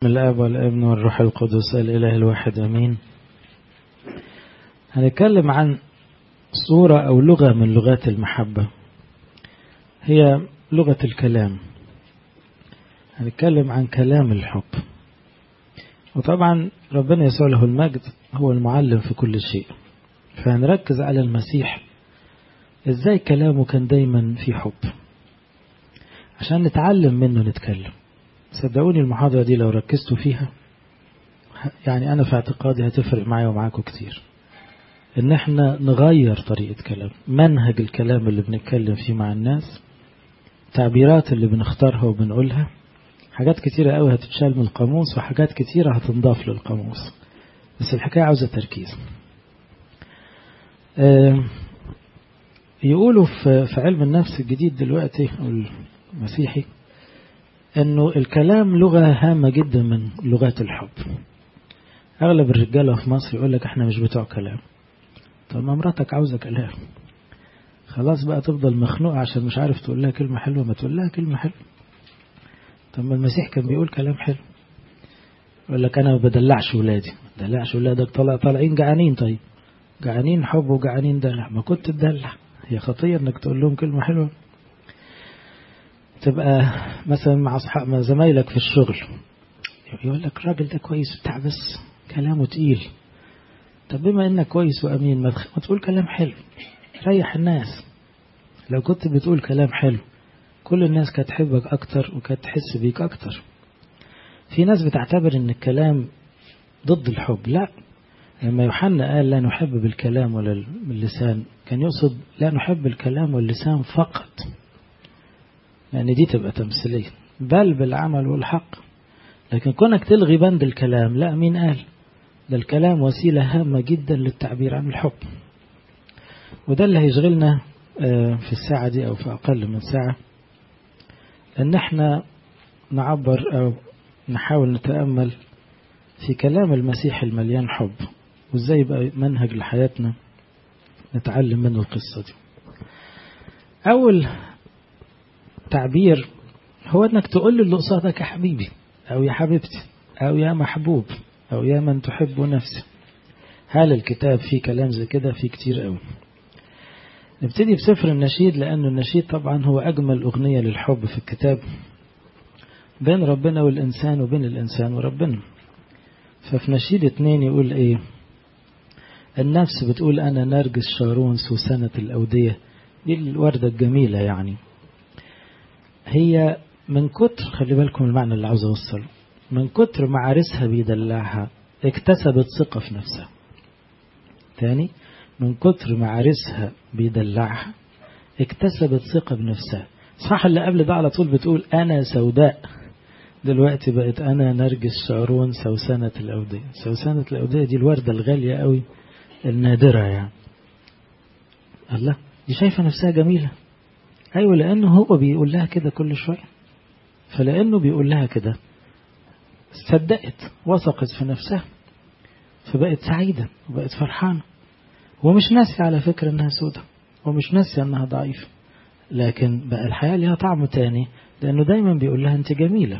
من الاب والابن والروح القدس الاله الواحد امين هنتكلم عن صورة او لغة من لغات المحبة هي لغة الكلام هنتكلم عن كلام الحب وطبعا ربنا يسوع له المجد هو المعلم في كل شيء فهنركز على المسيح ازاي كلامه كان دايما في حب عشان نتعلم منه نتكلم صدقوني المحاضرة دي لو ركزتوا فيها يعني أنا في اعتقادي هتفرق معايا ومعاكم كتير إن احنا نغير طريقة كلام منهج الكلام اللي بنتكلم فيه مع الناس تعبيرات اللي بنختارها وبنقولها حاجات كتيرة قوي هتتشال من القاموس وحاجات كتيرة هتنضاف للقاموس بس الحكاية عاوزة تركيز آه يقولوا في علم النفس الجديد دلوقتي أو المسيحي انه الكلام لغة هامة جدا من لغات الحب اغلب الرجالة في مصر يقول لك احنا مش بتوع كلام طب ما مراتك عاوزة كلام خلاص بقى تفضل مخنوق عشان مش عارف تقول لها كلمة حلوة ما تقول لها كلمة حلوة طب ما المسيح كان بيقول كلام حلو يقول لك انا ما بدلعش ولادي ما بدلعش ولادك طلع طالعين جعانين طيب جعانين حب وجعانين دلع ما كنت تدلع هي خطية انك تقول لهم كلمة حلوة تبقى مثلا مع اصحاب مع زمايلك في الشغل يقول لك الراجل ده كويس بتاع بس كلامه تقيل طب بما انك كويس وامين ما تقول كلام حلو ريح الناس لو كنت بتقول كلام حلو كل الناس كانت تحبك اكتر وكانت تحس بيك اكتر في ناس بتعتبر ان الكلام ضد الحب لا لما يوحنا قال لا نحب بالكلام ولا باللسان كان يقصد لا نحب الكلام واللسان فقط لأن يعني دي تبقى تمثيلية بل بالعمل والحق لكن كونك تلغي بند الكلام لا مين قال ده الكلام وسيلة هامة جدا للتعبير عن الحب وده اللي هيشغلنا في الساعة دي أو في أقل من ساعة أن احنا نعبر أو نحاول نتأمل في كلام المسيح المليان حب وازاي يبقى منهج لحياتنا نتعلم منه القصة دي أول تعبير هو انك تقول اللي قصادك يا حبيبي او يا حبيبتي او يا محبوب او يا من تحب نفسي هل الكتاب فيه كلام زي كده فيه كتير قوي نبتدي بسفر النشيد لأنه النشيد طبعا هو أجمل أغنية للحب في الكتاب بين ربنا والإنسان وبين الإنسان وربنا ففي نشيد اتنين يقول إيه النفس بتقول أنا نرجس شارون سوسنة الأودية دي الوردة الجميلة يعني هي من كتر خلي بالكم المعنى اللي عاوز اوصله من كتر ما عارسها بيدلعها اكتسبت ثقة في نفسها تاني من كتر ما عارسها بيدلعها اكتسبت ثقة بنفسها صح اللي قبل ده على طول بتقول أنا سوداء دلوقتي بقت أنا نرجس شعرون سوسنة الأودية سوسنة الأودية دي الوردة الغالية قوي النادرة يعني الله دي شايفة نفسها جميلة أيوة لأنه هو بيقول لها كده كل شوية فلأنه بيقول لها كده صدقت وثقت في نفسها فبقت سعيدة وبقت فرحانة ومش ناسية على فكرة أنها سودة ومش ناسية أنها ضعيفة لكن بقى الحياة ليها طعم تاني لأنه دايما بيقول لها أنت جميلة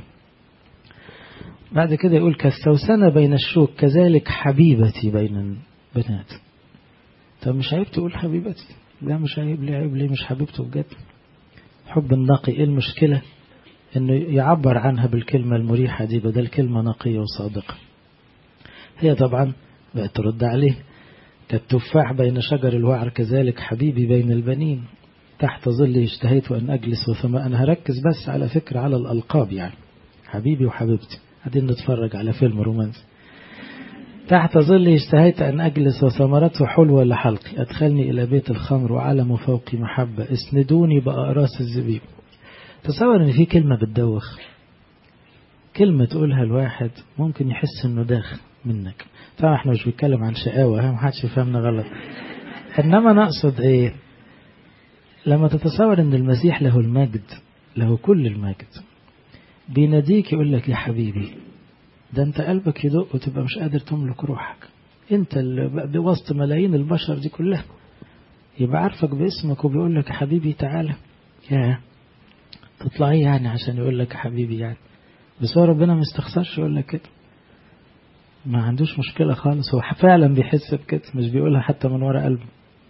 بعد كده يقول كالسوسنة بين الشوك كذلك حبيبتي بين البنات طب مش عيب تقول حبيبتي لا مش عيب ليه عيب ليه مش حبيبته بجد حب النقي ايه المشكلة انه يعبر عنها بالكلمة المريحة دي بدل كلمة نقية وصادقة هي طبعا بقت ترد عليه كالتفاح بين شجر الوعر كذلك حبيبي بين البنين تحت ظلي اشتهيت أن أجلس وثم أنا هركز بس على فكرة على الألقاب يعني حبيبي وحبيبتي قاعدين نتفرج على فيلم رومانسي تحت ظلي اشتهيت أن أجلس وثمرته حلوة لحلقي أدخلني إلى بيت الخمر وعلم فوقي محبة اسندوني بأقراص الزبيب تصور أن في كلمة بتدوخ كلمة تقولها الواحد ممكن يحس أنه داخل منك طبعا احنا مش بنتكلم عن شقاوة ما حدش يفهمنا غلط إنما نقصد إيه لما تتصور أن المسيح له المجد له كل المجد بيناديك يقول لك يا حبيبي ده انت قلبك يدق وتبقى مش قادر تملك روحك انت اللي بوسط ملايين البشر دي كلها يبقى عارفك باسمك وبيقول لك يا حبيبي تعالى يا تطلعي يعني عشان يقول لك يا حبيبي يعني بس هو ربنا ما يستخسرش يقول لك كده ما عندوش مشكلة خالص هو فعلا بيحس بكده مش بيقولها حتى من ورا قلبه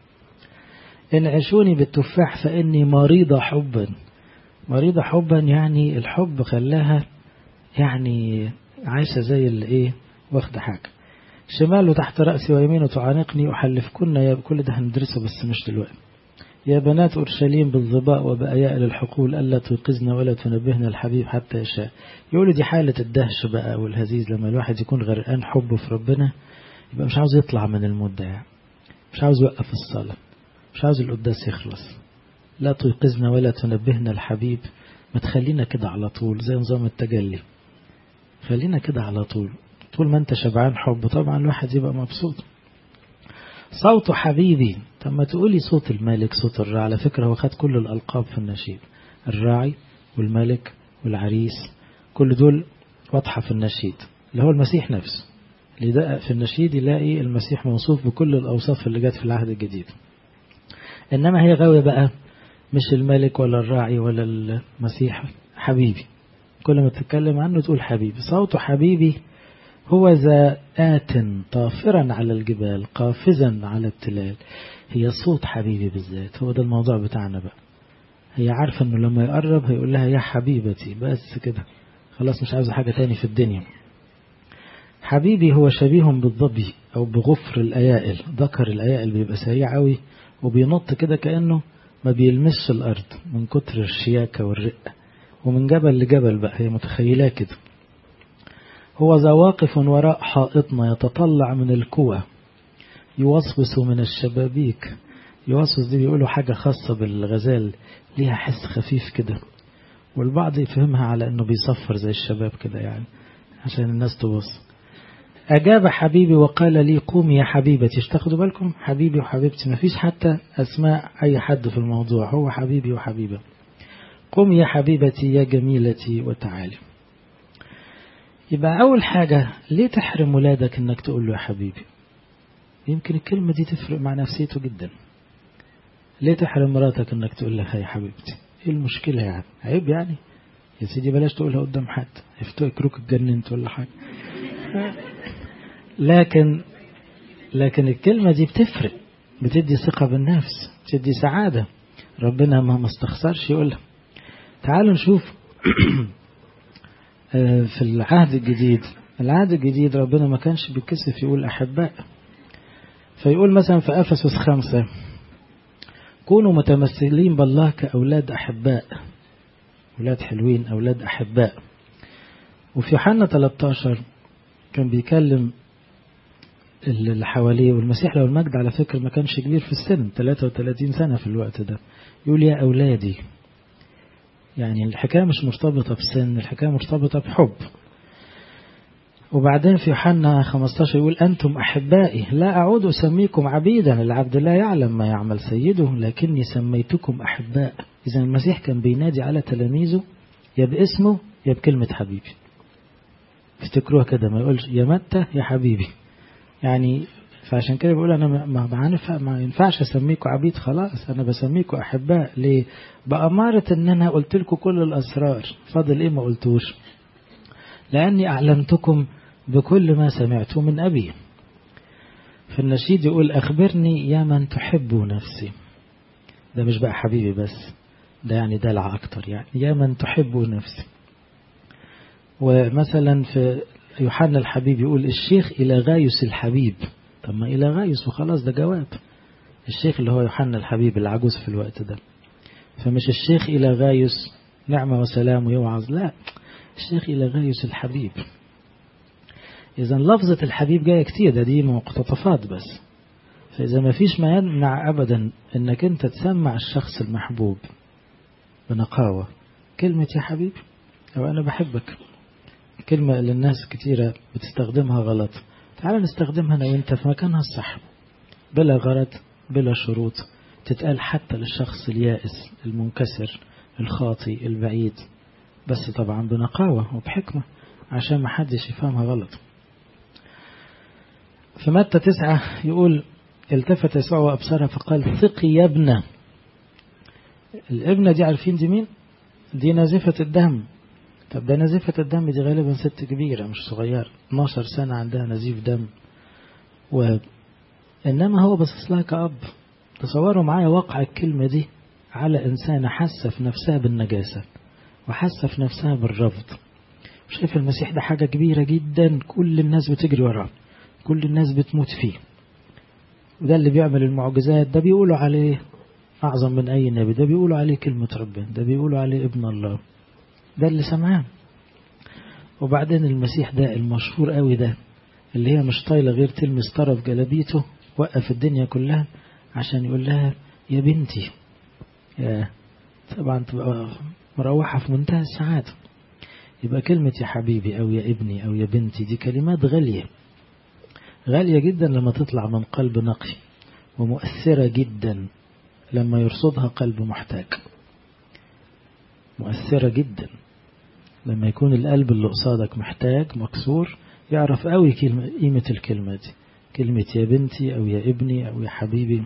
إن عشوني بالتفاح فإني مريضة حبا مريضة حبا يعني الحب خلاها يعني عايشة زي اللي إيه واخدة حاجة شماله تحت رأسي ويمينه تعانقني أحلفكن يا كل ده هندرسه بس مش دلوقتي يا بنات أورشليم بالظباء وبأيائل الحقول ألا توقظن ولا تنبهن الحبيب حتى يشاء يقول دي حالة الدهش بقى والهزيز لما الواحد يكون غرقان حبه في ربنا يبقى مش عاوز يطلع من المود ده يعني. مش عاوز يوقف الصلاة مش عاوز القداس يخلص لا توقظنا ولا تنبهنا الحبيب ما تخلينا كده على طول زي نظام التجلي خلينا كده على طول طول ما انت شبعان حب طبعا الواحد يبقى مبسوط صوت حبيبي طب ما تقولي صوت الملك صوت الراعي على فكرة هو خد كل الألقاب في النشيد الراعي والملك والعريس كل دول واضحة في النشيد اللي هو المسيح نفسه اللي دقق في النشيد يلاقي المسيح موصوف بكل الأوصاف اللي جت في العهد الجديد إنما هي غاوية بقى مش الملك ولا الراعي ولا المسيح حبيبي كل ما تتكلم عنه تقول حبيبي صوت حبيبي هو ذا آت طافرا على الجبال قافزا على التلال هي صوت حبيبي بالذات هو ده الموضوع بتاعنا بقى هي عارفة انه لما يقرب هيقول لها يا حبيبتي بس كده خلاص مش عاوزة حاجة تاني في الدنيا حبيبي هو شبيه بالضبي او بغفر الايائل ذكر الايائل بيبقى سريع قوي وبينط كده كأنه ما بيلمسش الارض من كتر الشياكة والرقة ومن جبل لجبل بقى هي متخيلاه كده هو ذا واقف وراء حائطنا يتطلع من الكوى يوسوس من الشبابيك يوسوس دي بيقولوا حاجة خاصة بالغزال ليها حس خفيف كده والبعض يفهمها على انه بيصفر زي الشباب كده يعني عشان الناس تبص أجاب حبيبي وقال لي قومي يا حبيبتي تاخدوا بالكم حبيبي وحبيبتي ما فيش حتى أسماء أي حد في الموضوع هو حبيبي وحبيبة قومي يا حبيبتي يا جميلتي وتعالي يبقى أول حاجة ليه تحرم ولادك إنك تقول له يا حبيبي يمكن الكلمة دي تفرق مع نفسيته جدا ليه تحرم مراتك إنك تقول لها يا حبيبتي إيه المشكلة يعني عيب يعني يا سيدي بلاش تقولها قدام حد يفتكروك اتجننت ولا حاجة لكن لكن الكلمة دي بتفرق بتدي ثقة بالنفس بتدي سعادة ربنا ما استخسرش يقولها تعالوا نشوف في العهد الجديد العهد الجديد ربنا ما كانش بيكسف يقول أحباء فيقول مثلا في أفسس خمسة كونوا متمثلين بالله كأولاد أحباء أولاد حلوين أولاد أحباء وفي يوحنا 13 كان بيكلم اللي حواليه والمسيح له المجد على فكرة ما كانش كبير في السن 33 سنة في الوقت ده يقول يا أولادي يعني الحكاية مش مرتبطة بسن الحكاية مرتبطة بحب وبعدين في يوحنا 15 يقول أنتم أحبائي لا أعود أسميكم عبيدا العبد لا يعلم ما يعمل سيده لكني سميتكم أحباء إذا المسيح كان بينادي على تلاميذه يا باسمه يا بكلمة حبيبي افتكروها كده ما يقولش يا متى يا حبيبي يعني فعشان كده بقول انا ما ما, ما ينفعش اسميكم عبيد خلاص انا بسميكم احباء ليه بأمارة ان انا قلت لكم كل الاسرار فاضل ايه ما قلتوش لاني اعلمتكم بكل ما سمعته من ابي في النشيد يقول اخبرني يا من تحب نفسي ده مش بقى حبيبي بس ده يعني دلع اكتر يعني يا من تحب نفسي ومثلا في يوحنا الحبيب يقول الشيخ إلى غايس الحبيب طب ما إلى غايس وخلاص ده جواب الشيخ اللي هو يوحنا الحبيب العجوز في الوقت ده فمش الشيخ إلى غايس نعمة وسلام ويوعظ لا الشيخ إلى غايس الحبيب إذا لفظة الحبيب جاية كتير ده دي مقتطفات بس فإذا ما فيش ما يمنع أبدا أنك أنت تسمع الشخص المحبوب بنقاوة كلمة يا حبيبي أو أنا بحبك كلمة اللي الناس كتيرة بتستخدمها غلط تعال نستخدمها أنا وأنت في مكانها الصح بلا غرض بلا شروط تتقال حتى للشخص اليائس المنكسر الخاطي البعيد بس طبعا بنقاوة وبحكمة عشان ما حدش يفهمها غلط في متى تسعة يقول التفت يسوع وأبصرها فقال ثقي يا ابنة الابنة دي عارفين دي مين دي نازفة الدم طب ده نزيفة الدم دي غالبا ست كبيرة مش صغيرة 12 سنة عندها نزيف دم و إنما هو باصص لها كأب تصوروا معايا واقع الكلمة دي على إنسانة حاسة في نفسها بالنجاسة وحاسة في نفسها بالرفض شايف المسيح ده حاجة كبيرة جدا كل الناس بتجري وراه كل الناس بتموت فيه وده اللي بيعمل المعجزات ده بيقولوا عليه أعظم من أي نبي ده بيقولوا عليه كلمة ربنا ده بيقولوا عليه ابن الله ده اللي سمعاه وبعدين المسيح ده المشهور قوي ده اللي هي مش طايلة غير تلمس طرف جلابيته وقف الدنيا كلها عشان يقول لها يا بنتي يا طبعا تبقى مروحة في منتهى السعادة يبقى كلمة يا حبيبي أو يا ابني أو يا بنتي دي كلمات غالية غالية جدا لما تطلع من قلب نقي ومؤثرة جدا لما يرصدها قلب محتاج مؤثرة جدا لما يكون القلب اللي قصادك محتاج مكسور يعرف قوي كلمة قيمة الكلمة دي كلمة يا بنتي أو يا ابني أو يا حبيبي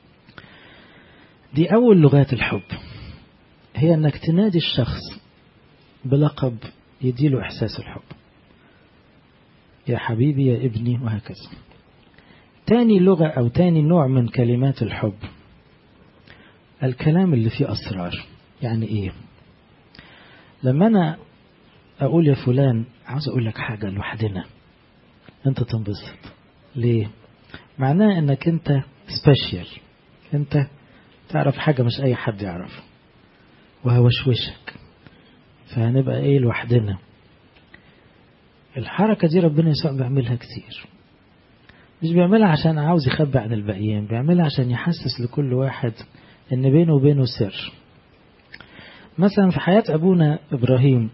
دي أول لغات الحب هي أنك تنادي الشخص بلقب يديله إحساس الحب يا حبيبي يا ابني وهكذا تاني لغة أو تاني نوع من كلمات الحب الكلام اللي فيه أسرار يعني إيه لما أنا أقول يا فلان عاوز أقول لك حاجة لوحدنا أنت تنبسط ليه معناه أنك أنت سبيشال أنت تعرف حاجة مش أي حد يعرفها وهوشوشك فهنبقى إيه لوحدنا الحركة دي ربنا يسوع بيعملها كتير مش بيعملها عشان عاوز يخبي عن الباقيين بيعملها عشان يحسس لكل واحد ان بينه وبينه سر مثلا في حياة أبونا إبراهيم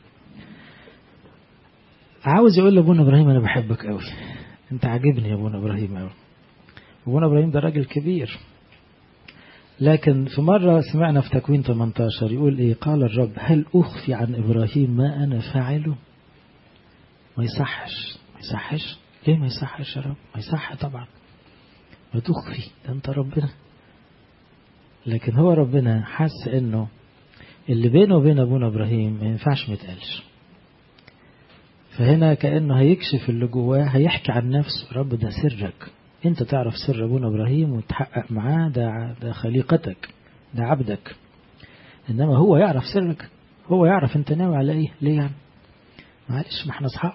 عاوز يقول لأبونا إبراهيم أنا بحبك قوي أنت عاجبني يا أبونا إبراهيم قوي أبونا إبراهيم ده راجل كبير لكن في مرة سمعنا في تكوين 18 يقول إيه قال الرب هل أخفي عن إبراهيم ما أنا فاعله ما يصحش ما يصحش ليه ما يصحش يا رب ما يصح طبعا ما تخفي ده أنت ربنا لكن هو ربنا حس انه اللي بينه وبين ابونا ابراهيم ما ينفعش ما يتقالش فهنا كانه هيكشف اللي جواه هيحكي عن نفسه رب ده سرك انت تعرف سر ابونا ابراهيم وتحقق معاه ده ده خليقتك ده عبدك انما هو يعرف سرك هو يعرف انت ناوي على ايه ليه يعني معلش ما احنا اصحاب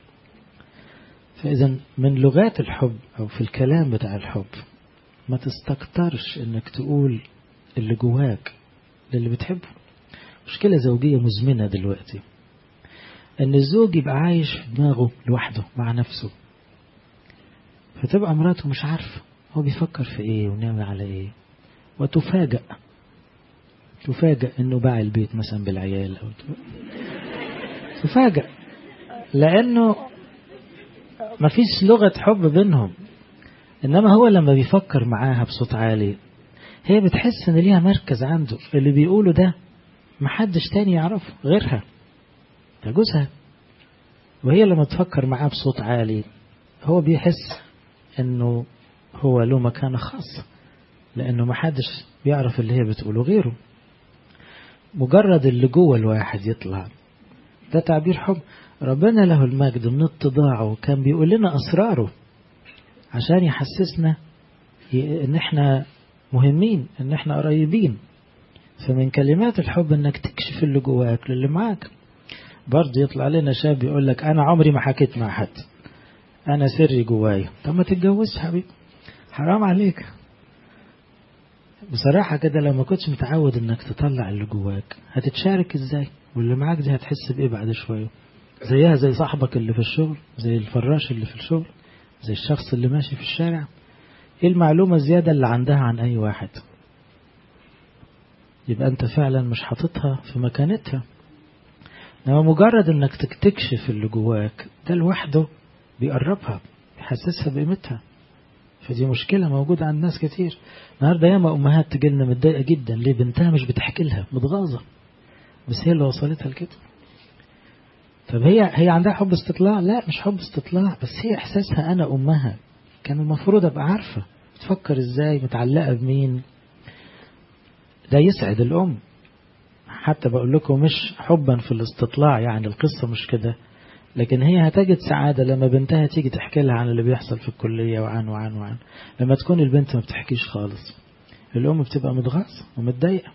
فاذا من لغات الحب او في الكلام بتاع الحب ما تستكترش انك تقول اللي جواك للي بتحبه مشكلة زوجية مزمنة دلوقتي ان الزوج يبقى عايش في دماغه لوحده مع نفسه فتبقى مراته مش عارفة هو بيفكر في ايه وناوي على ايه وتفاجأ تفاجأ انه باع البيت مثلا بالعيال او تفاجأ لانه مفيش لغة حب بينهم إنما هو لما بيفكر معاها بصوت عالي هي بتحس إن ليها مركز عنده اللي بيقوله ده محدش تاني يعرفه غيرها ده جوزها وهي لما تفكر معاه بصوت عالي هو بيحس إنه هو له مكانة خاصة لأنه محدش بيعرف اللي هي بتقوله غيره مجرد اللي جوه الواحد يطلع ده تعبير حب ربنا له المجد من اتضاعه كان بيقول لنا أسراره عشان يحسسنا ان احنا مهمين ان احنا قريبين فمن كلمات الحب انك تكشف اللي جواك للي معاك برضه يطلع لنا شاب يقول لك انا عمري ما حكيت مع حد انا سري جوايا طب ما تتجوزش حبيبي حرام عليك بصراحة كده لو ما كنتش متعود انك تطلع اللي جواك هتتشارك ازاي واللي معاك دي هتحس بايه بعد شوية زيها زي صاحبك اللي في الشغل زي الفراش اللي في الشغل زي الشخص اللي ماشي في الشارع ايه المعلومة الزيادة اللي عندها عن اي واحد يبقى انت فعلا مش حاططها في مكانتها انما مجرد انك تكتشف اللي جواك ده لوحده بيقربها بيحسسها بقيمتها فدي مشكلة موجودة عند ناس كتير النهاردة ياما أمهات تجيلنا متضايقة جدا ليه بنتها مش بتحكي لها متغاظة بس هي اللي وصلتها لكده طب هي هي عندها حب استطلاع لا مش حب استطلاع بس هي احساسها انا امها كان المفروض ابقى عارفه بتفكر ازاي متعلقه بمين ده يسعد الام حتى بقول لكم مش حبا في الاستطلاع يعني القصة مش كده لكن هي هتجد سعادة لما بنتها تيجي تحكي لها عن اللي بيحصل في الكلية وعن وعن وعن لما تكون البنت ما بتحكيش خالص الأم بتبقى متغاظة ومتضايقة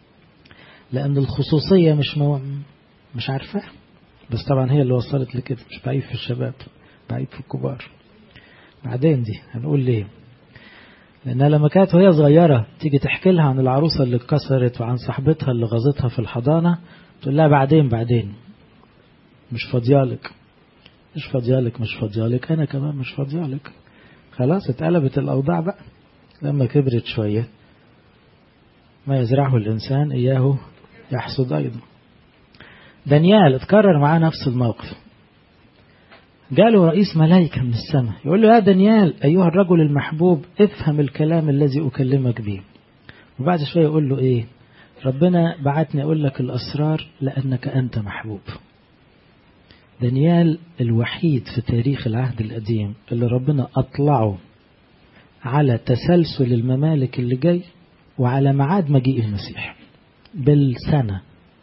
لأن الخصوصية مش مو... مش عارفاها بس طبعا هي اللي وصلت لكده مش بعيب في الشباب بعيب في الكبار بعدين دي هنقول ليه لأنها لما كانت وهي صغيرة تيجي تحكي لها عن العروسة اللي اتكسرت وعن صاحبتها اللي غزتها في الحضانة تقول لها بعدين بعدين مش فاضيالك مش فاضيالك مش فاضيالك أنا كمان مش فاضيالك خلاص اتقلبت الأوضاع بقى لما كبرت شوية ما يزرعه الإنسان إياه يحصد أيضا دانيال اتكرر معاه نفس الموقف جاله رئيس ملائكة من السماء يقول له يا دانيال أيها الرجل المحبوب افهم الكلام الذي أكلمك به وبعد شوية يقول له إيه ربنا بعتني أقول لك الأسرار لأنك أنت محبوب دانيال الوحيد في تاريخ العهد القديم اللي ربنا أطلعه على تسلسل الممالك اللي جاي وعلى ميعاد مجيء المسيح بالسنة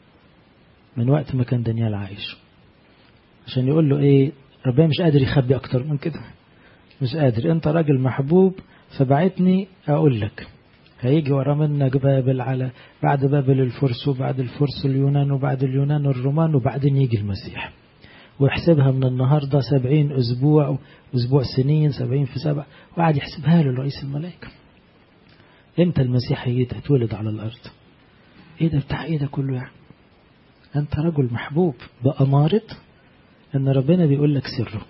من وقت ما كان دانيال عايش عشان يقول له ايه ربنا مش قادر يخبي اكتر من كده مش قادر انت راجل محبوب فبعتني اقول لك هيجي ورا منك بابل على بعد بابل الفرس وبعد الفرس اليونان وبعد اليونان الرومان وبعدين يجي المسيح ويحسبها من النهاردة سبعين أسبوع أسبوع سنين سبعين في سبع وقعد يحسبها له رئيس الملائكة امتى المسيح هيتولد على الأرض ايه ده بتاع ايه ده كله يعني أنت رجل محبوب بأمارة أن ربنا بيقول لك سره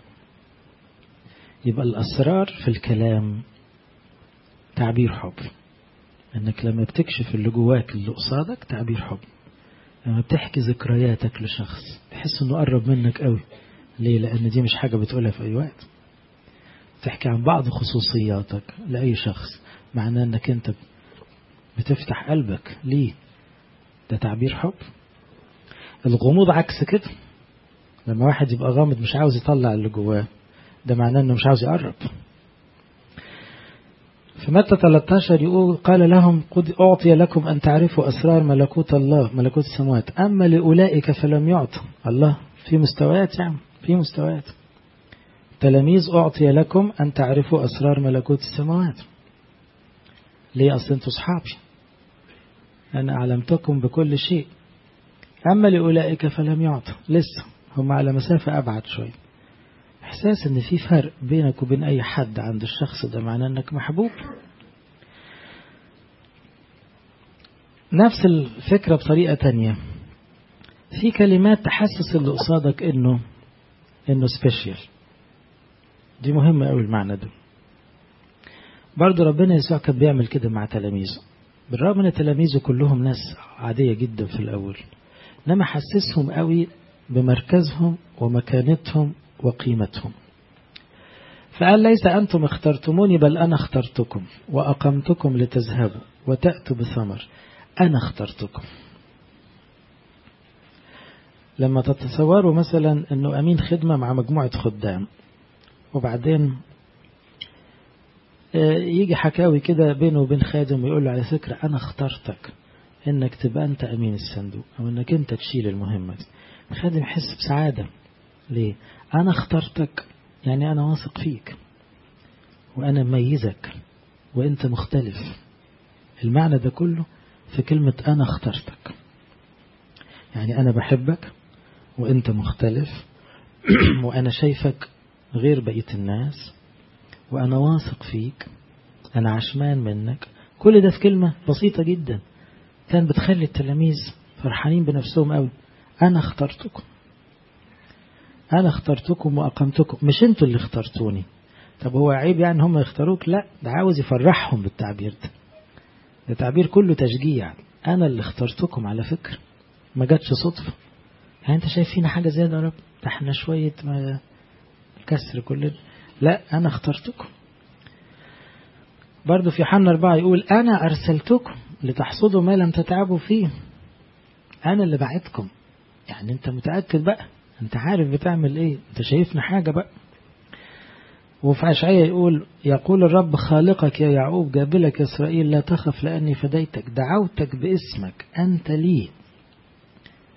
يبقى الأسرار في الكلام تعبير حب أنك لما بتكشف اللي جواك اللي قصادك تعبير حب لما بتحكي ذكرياتك لشخص تحس أنه قرب منك قوي ليه لأن دي مش حاجة بتقولها في أي وقت تحكي عن بعض خصوصياتك لأي شخص معناه أنك أنت بتفتح قلبك ليه ده تعبير حب الغموض عكس كده لما واحد يبقى غامض مش عاوز يطلع اللي جواه ده معناه انه مش عاوز يقرب في متى 13 يقول قال لهم قد أعطي لكم أن تعرفوا أسرار ملكوت الله ملكوت السماوات أما لأولئك فلم يعطى الله في مستويات يعني في مستويات تلاميذ أعطي لكم أن تعرفوا أسرار ملكوت السماوات ليه أصل أنتوا صحابي أنا أعلمتكم بكل شيء أما لأولئك فلم يعطى لسه هم على مسافة أبعد شوية إحساس إن في فرق بينك وبين أي حد عند الشخص ده معناه إنك محبوب نفس الفكرة بطريقة تانية في كلمات تحسس اللي قصادك إنه إنه سبيشال دي مهمة أوي المعنى ده برضه ربنا يسوع كان بيعمل كده مع تلاميذه بالرغم ان تلاميذه كلهم ناس عادية جدا في الأول إنما حسسهم قوي بمركزهم ومكانتهم وقيمتهم فقال ليس أنتم اخترتموني بل أنا اخترتكم وأقمتكم لتذهبوا وتأتوا بثمر أنا اخترتكم لما تتصوروا مثلا أنه أمين خدمة مع مجموعة خدام وبعدين يجي حكاوي كده بينه وبين خادم ويقول له على فكرة أنا اخترتك إنك تبقى أنت أمين الصندوق أو إنك أنت تشيل المهمة دي الخادم يحس بسعادة ليه؟ أنا اخترتك يعني أنا واثق فيك وأنا مميزك وأنت مختلف المعنى ده كله في كلمة أنا اخترتك يعني أنا بحبك وأنت مختلف وأنا شايفك غير بقية الناس وأنا واثق فيك أنا عشمان منك كل ده في كلمة بسيطة جدا كان بتخلي التلاميذ فرحانين بنفسهم قوي أنا اخترتكم أنا اخترتكم وأقمتكم مش أنتوا اللي اخترتوني طب هو عيب يعني هم يختاروك لا ده عاوز يفرحهم بالتعبير ده ده تعبير كله تشجيع أنا اللي اخترتكم على فكرة ما جاتش صدفة يعني أنت شايف فينا حاجة زيادة يا رب ده احنا شوية ما كسر كلنا لا أنا اخترتكم برضو في حنا أربعة يقول أنا أرسلتكم لتحصدوا ما لم تتعبوا فيه أنا اللي بعتكم يعني أنت متأكد بقى أنت عارف بتعمل إيه أنت شايفنا حاجة بقى وفي أشعية يقول يقول الرب خالقك يا يعقوب جابلك يا إسرائيل لا تخف لأني فديتك دعوتك باسمك أنت لي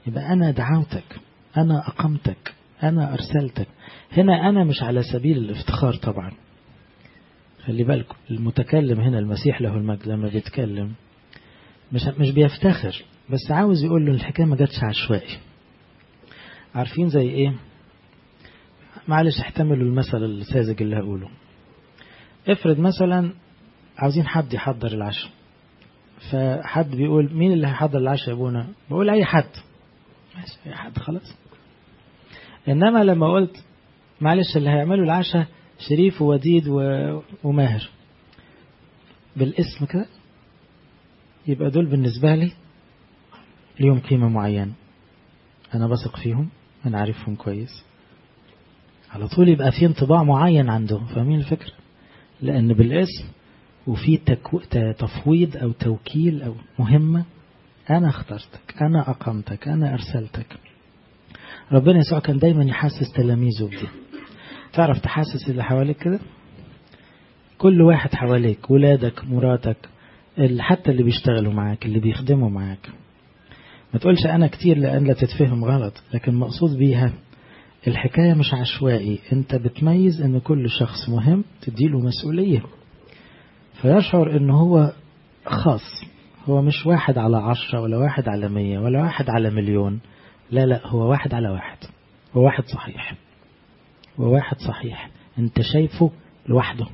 يبقى أنا دعوتك أنا أقمتك أنا أرسلتك هنا أنا مش على سبيل الافتخار طبعا خلي بالكم المتكلم هنا المسيح له المجد لما بيتكلم مش مش بيفتخر بس عاوز يقول له الحكايه ما جاتش عشوائي عارفين زي ايه معلش احتملوا المثل الساذج اللي هقوله افرض مثلا عاوزين حد يحضر العشاء فحد بيقول مين اللي هيحضر العشاء يا ابونا بقول اي حد ماشي اي حد خلاص انما لما قلت معلش اللي هيعملوا العشاء شريف ووديد وماهر بالاسم كده يبقى دول بالنسبة لي ليهم قيمة معينة أنا بثق فيهم أنا عارفهم كويس على طول يبقى في انطباع معين عندهم فاهمين الفكرة لأن بالاسم وفي تكو... تفويض أو توكيل أو مهمة أنا اخترتك أنا أقمتك أنا أرسلتك ربنا يسوع كان دايما يحسس تلاميذه بدي تعرف تحسس اللي حواليك كده كل واحد حواليك ولادك مراتك حتى اللي بيشتغلوا معاك اللي بيخدموا معاك ما تقولش أنا كتير لأن لا تتفهم غلط لكن مقصود بيها الحكاية مش عشوائي أنت بتميز أن كل شخص مهم تديله مسؤولية فيشعر أنه هو خاص هو مش واحد على عشرة ولا واحد على مية ولا واحد على مليون لا لا هو واحد على واحد هو واحد صحيح هو واحد صحيح انت شايفه لوحده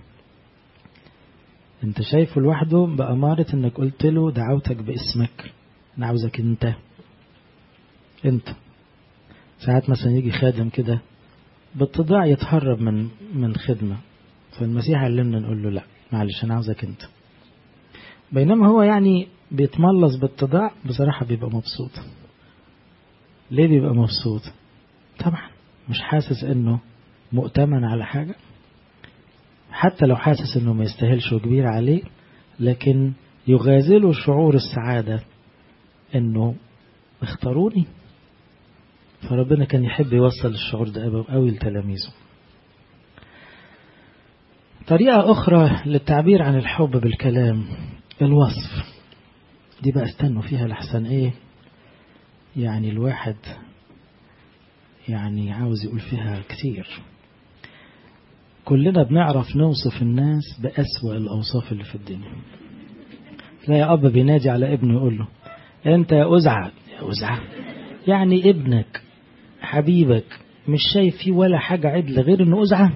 انت شايفه لوحده بأمارة انك قلت له دعوتك باسمك انا عاوزك انت انت ساعات مثلا يجي خادم كده بالتضاع يتهرب من من خدمة فالمسيح علمنا نقول له لا معلش انا عاوزك انت بينما هو يعني بيتملص بالتضاع بصراحة بيبقى مبسوط ليه بيبقى مبسوط طبعا مش حاسس انه مؤتمن على حاجة حتى لو حاسس انه ما يستاهلش وكبير عليه لكن يغازله شعور السعادة انه اختاروني فربنا كان يحب يوصل الشعور ده قوي لتلاميذه طريقة أخرى للتعبير عن الحب بالكلام الوصف دي بقى استنوا فيها لحسن ايه يعني الواحد يعني عاوز يقول فيها كتير كلنا بنعرف نوصف الناس بأسوأ الأوصاف اللي في الدنيا تلاقي أب بينادي على ابنه يقول له أنت يا أزعة يا أزعة يعني ابنك حبيبك مش شايف فيه ولا حاجة عدل غير إنه أزعة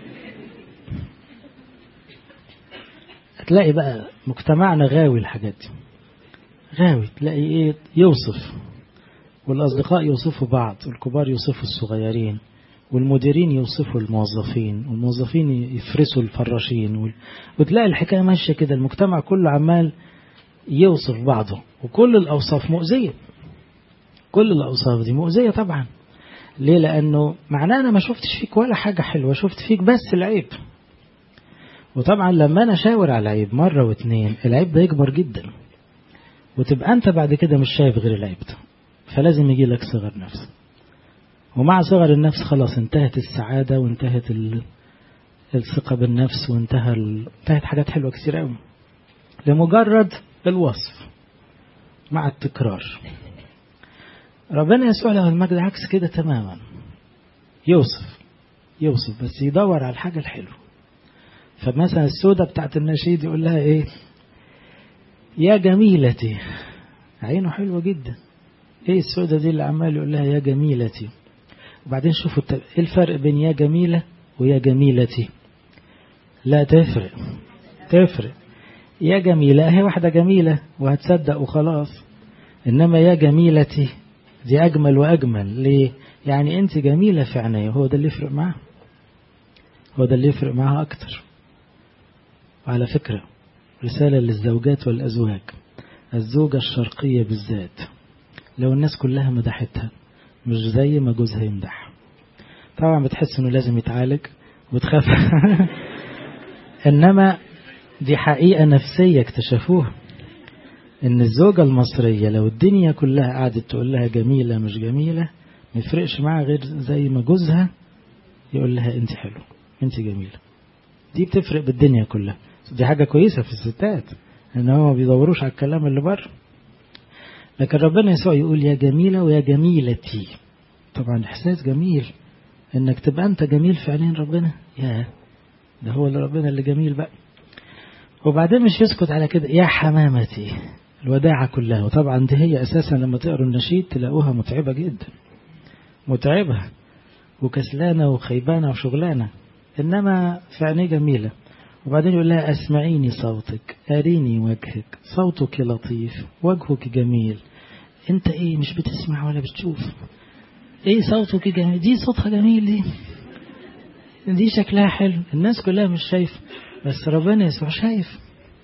تلاقي بقى مجتمعنا غاوي الحاجات دي غاوي تلاقي ايه يوصف والأصدقاء يوصفوا بعض والكبار يوصفوا الصغيرين والمديرين يوصفوا الموظفين والموظفين يفرسوا الفراشين وال... وتلاقي الحكاية ماشية كده المجتمع كله عمال يوصف بعضه وكل الأوصاف مؤذية كل الأوصاف دي مؤذية طبعا ليه لأنه معناه أنا ما شفتش فيك ولا حاجة حلوة شفت فيك بس العيب وطبعا لما أنا شاور على العيب مرة واتنين العيب ده يكبر جدا وتبقى أنت بعد كده مش شايف غير العيب ده فلازم يجي لك صغر نفس ومع صغر النفس خلاص انتهت السعادة وانتهت الثقة بالنفس وانتهى ال... انتهت حاجات حلوة كتير قوي لمجرد الوصف مع التكرار ربنا يسوع له المجد عكس كده تماما يوصف يوصف بس يدور على الحاجة الحلوة فمثلا السودة بتاعت النشيد يقول لها ايه يا جميلتي عينه حلوة جدا ايه السودة دي اللي عمال يقول لها يا جميلتي وبعدين شوفوا ايه الفرق بين يا جميلة ويا جميلتي لا تفرق تفرق يا جميلة هي واحدة جميلة وهتصدق وخلاص إنما يا جميلتي دي أجمل وأجمل ليه يعني أنت جميلة في عيني هو ده اللي يفرق معاها هو ده اللي يفرق معاها أكتر وعلى فكرة رسالة للزوجات والأزواج الزوجة الشرقية بالذات لو الناس كلها مدحتها مش زي ما جوزها يمدح طبعا بتحس انه لازم يتعالج وتخاف انما دي حقيقة نفسية اكتشفوها ان الزوجة المصرية لو الدنيا كلها قعدت تقول لها جميلة مش جميلة ما يفرقش معاها غير زي ما جوزها يقول لها انت حلو انت جميلة دي بتفرق بالدنيا كلها دي حاجة كويسة في الستات ان هم ما بيدوروش على الكلام اللي بره لكن ربنا يسوع يقول يا جميلة ويا جميلتي طبعا إحساس جميل إنك تبقى أنت جميل في عينين ربنا يا ده هو اللي ربنا اللي جميل بقى وبعدين مش يسكت على كده يا حمامتي الوداعة كلها وطبعا دي هي أساسا لما تقروا النشيد تلاقوها متعبة جدا متعبة وكسلانة وخيبانة وشغلانة إنما في عينيه جميلة وبعدين يقول لها أسمعيني صوتك أريني وجهك صوتك لطيف وجهك جميل أنت إيه مش بتسمع ولا بتشوف إيه صوتك جميل دي صوتها جميل دي دي شكلها حلو الناس كلها مش شايفة بس ربنا يسوع شايف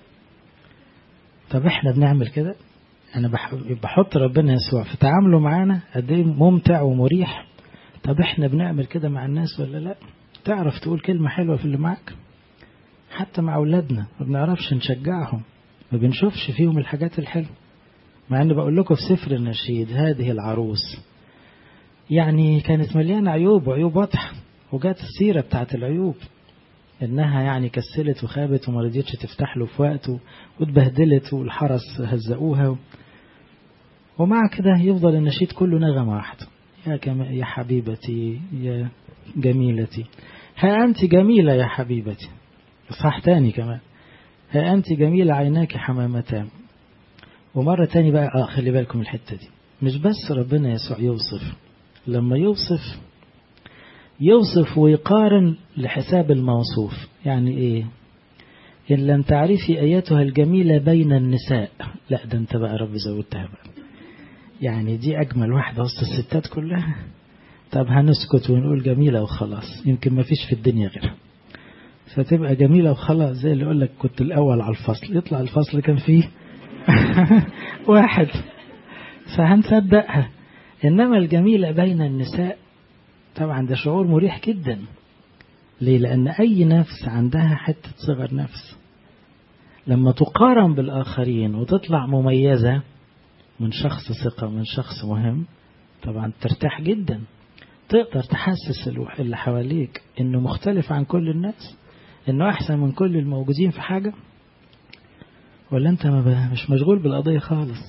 طب احنا بنعمل كده انا بحط ربنا يسوع في تعامله معانا قد ايه ممتع ومريح طب احنا بنعمل كده مع الناس ولا لا تعرف تقول كلمة حلوة في اللي معاك حتى مع أولادنا ما بنعرفش نشجعهم ما بنشوفش فيهم الحاجات الحلوة مع أن بقول لكم في سفر النشيد هذه العروس يعني كانت مليانة عيوب وعيوب واضحة وجات السيرة بتاعت العيوب إنها يعني كسلت وخابت وما رضيتش تفتح له في وقته واتبهدلت والحرس هزقوها ومع كده يفضل النشيد كله نغمة واحدة يا, كما يا حبيبتي يا جميلتي ها أنت جميلة يا حبيبتي صح تاني كمان ها أنت جميلة عيناك حمامتان ومرة تاني بقى آه خلي بالكم الحتة دي مش بس ربنا يسوع يوصف لما يوصف يوصف ويقارن لحساب الموصوف يعني ايه إن لم تعرفي أيتها الجميلة بين النساء لا ده انت بقى رب زودتها بقى يعني دي أجمل واحدة وسط الستات كلها طب هنسكت ونقول جميلة وخلاص يمكن ما فيش في الدنيا غيرها فتبقى جميلة وخلاص زي اللي يقول لك كنت الأول على الفصل يطلع الفصل كان فيه واحد فهنصدقها إنما الجميلة بين النساء طبعا ده شعور مريح جدا ليه لأن أي نفس عندها حتة صغر نفس لما تقارن بالآخرين وتطلع مميزة من شخص ثقة من شخص مهم طبعا ترتاح جدا تقدر تحسس اللي حواليك انه مختلف عن كل الناس انه احسن من كل الموجودين في حاجة ولا انت ما مش مشغول بالقضية خالص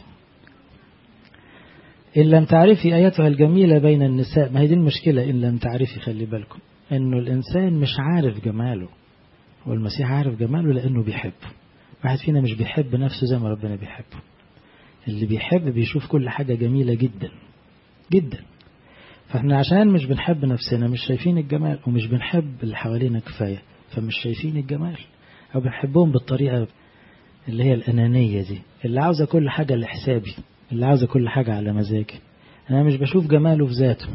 إن لم تعرفي آياتها الجميلة بين النساء ما هي دي المشكلة إن لم تعرفي خلي بالكم إنه الإنسان مش عارف جماله والمسيح عارف جماله لأنه بيحبه واحد فينا مش بيحب نفسه زي ما ربنا بيحبه اللي بيحب بيشوف كل حاجة جميلة جدا جدا فاحنا عشان مش بنحب نفسنا مش شايفين الجمال ومش بنحب اللي حوالينا كفاية فمش شايفين الجمال أو بنحبهم بالطريقة اللي هي الأنانية دي اللي عاوزة كل حاجة لحسابي اللي عاوزة كل حاجة على مزاجي أنا مش بشوف جماله في ذاته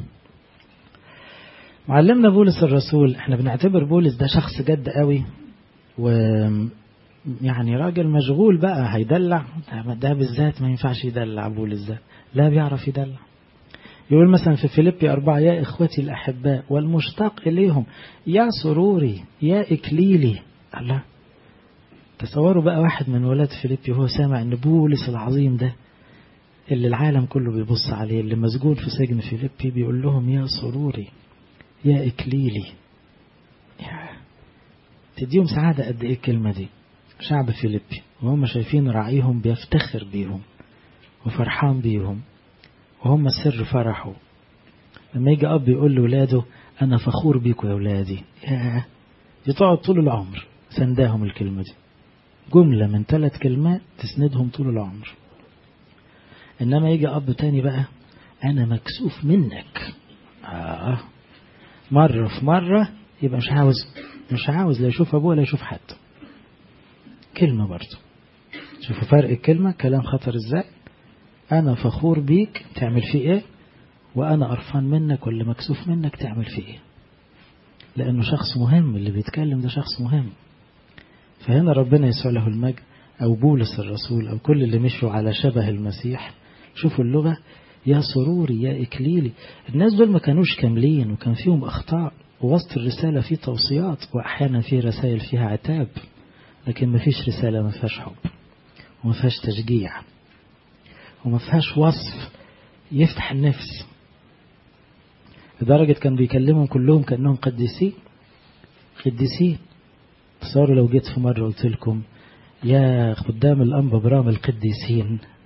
معلمنا بولس الرسول احنا بنعتبر بولس ده شخص جد قوي و يعني راجل مشغول بقى هيدلع ده بالذات ما ينفعش يدلع بولس ده لا بيعرف يدلع يقول مثلا في فيليبي أربعة يا إخوتي الأحباء والمشتاق إليهم يا سروري يا إكليلي الله تصوروا بقى واحد من ولاد فيليبي وهو سامع أن بولس العظيم ده اللي العالم كله بيبص عليه اللي مسجون في سجن فيليبي بيقول لهم يا سروري يا إكليلي يا تديهم سعادة قد إيه الكلمة دي شعب فيليبي وهم شايفين راعيهم بيفتخر بيهم وفرحان بيهم وهم سر فرحه لما يجي أب يقول لولاده أنا فخور بيكم يا ولادي يا دي تقعد طول العمر سنداهم الكلمة دي جملة من ثلاث كلمات تسندهم طول العمر إنما يجي أب تاني بقى أنا مكسوف منك آه مرة في مرة يبقى مش عاوز مش عاوز لا يشوف أبوه ولا يشوف حد كلمة برضه شوفوا فرق الكلمة كلام خطر ازاي أنا فخور بيك تعمل فيه إيه وأنا قرفان منك ولا مكسوف منك تعمل فيه إيه لأنه شخص مهم اللي بيتكلم ده شخص مهم فهنا ربنا يسوع له المجد أو بولس الرسول أو كل اللي مشوا على شبه المسيح شوفوا اللغة يا سروري يا إكليلي الناس دول ما كانوش كاملين وكان فيهم أخطاء ووسط الرسالة في توصيات وأحيانا في رسائل فيها عتاب لكن ما فيش رسالة ما فيهاش حب وما فيهاش تشجيع وما فيهاش وصف يفتح النفس لدرجة كان بيكلمهم كلهم كأنهم قديسين قديسين تصوروا لو جيت في مرة قلت لكم يا خدام الأنبا برام القديسين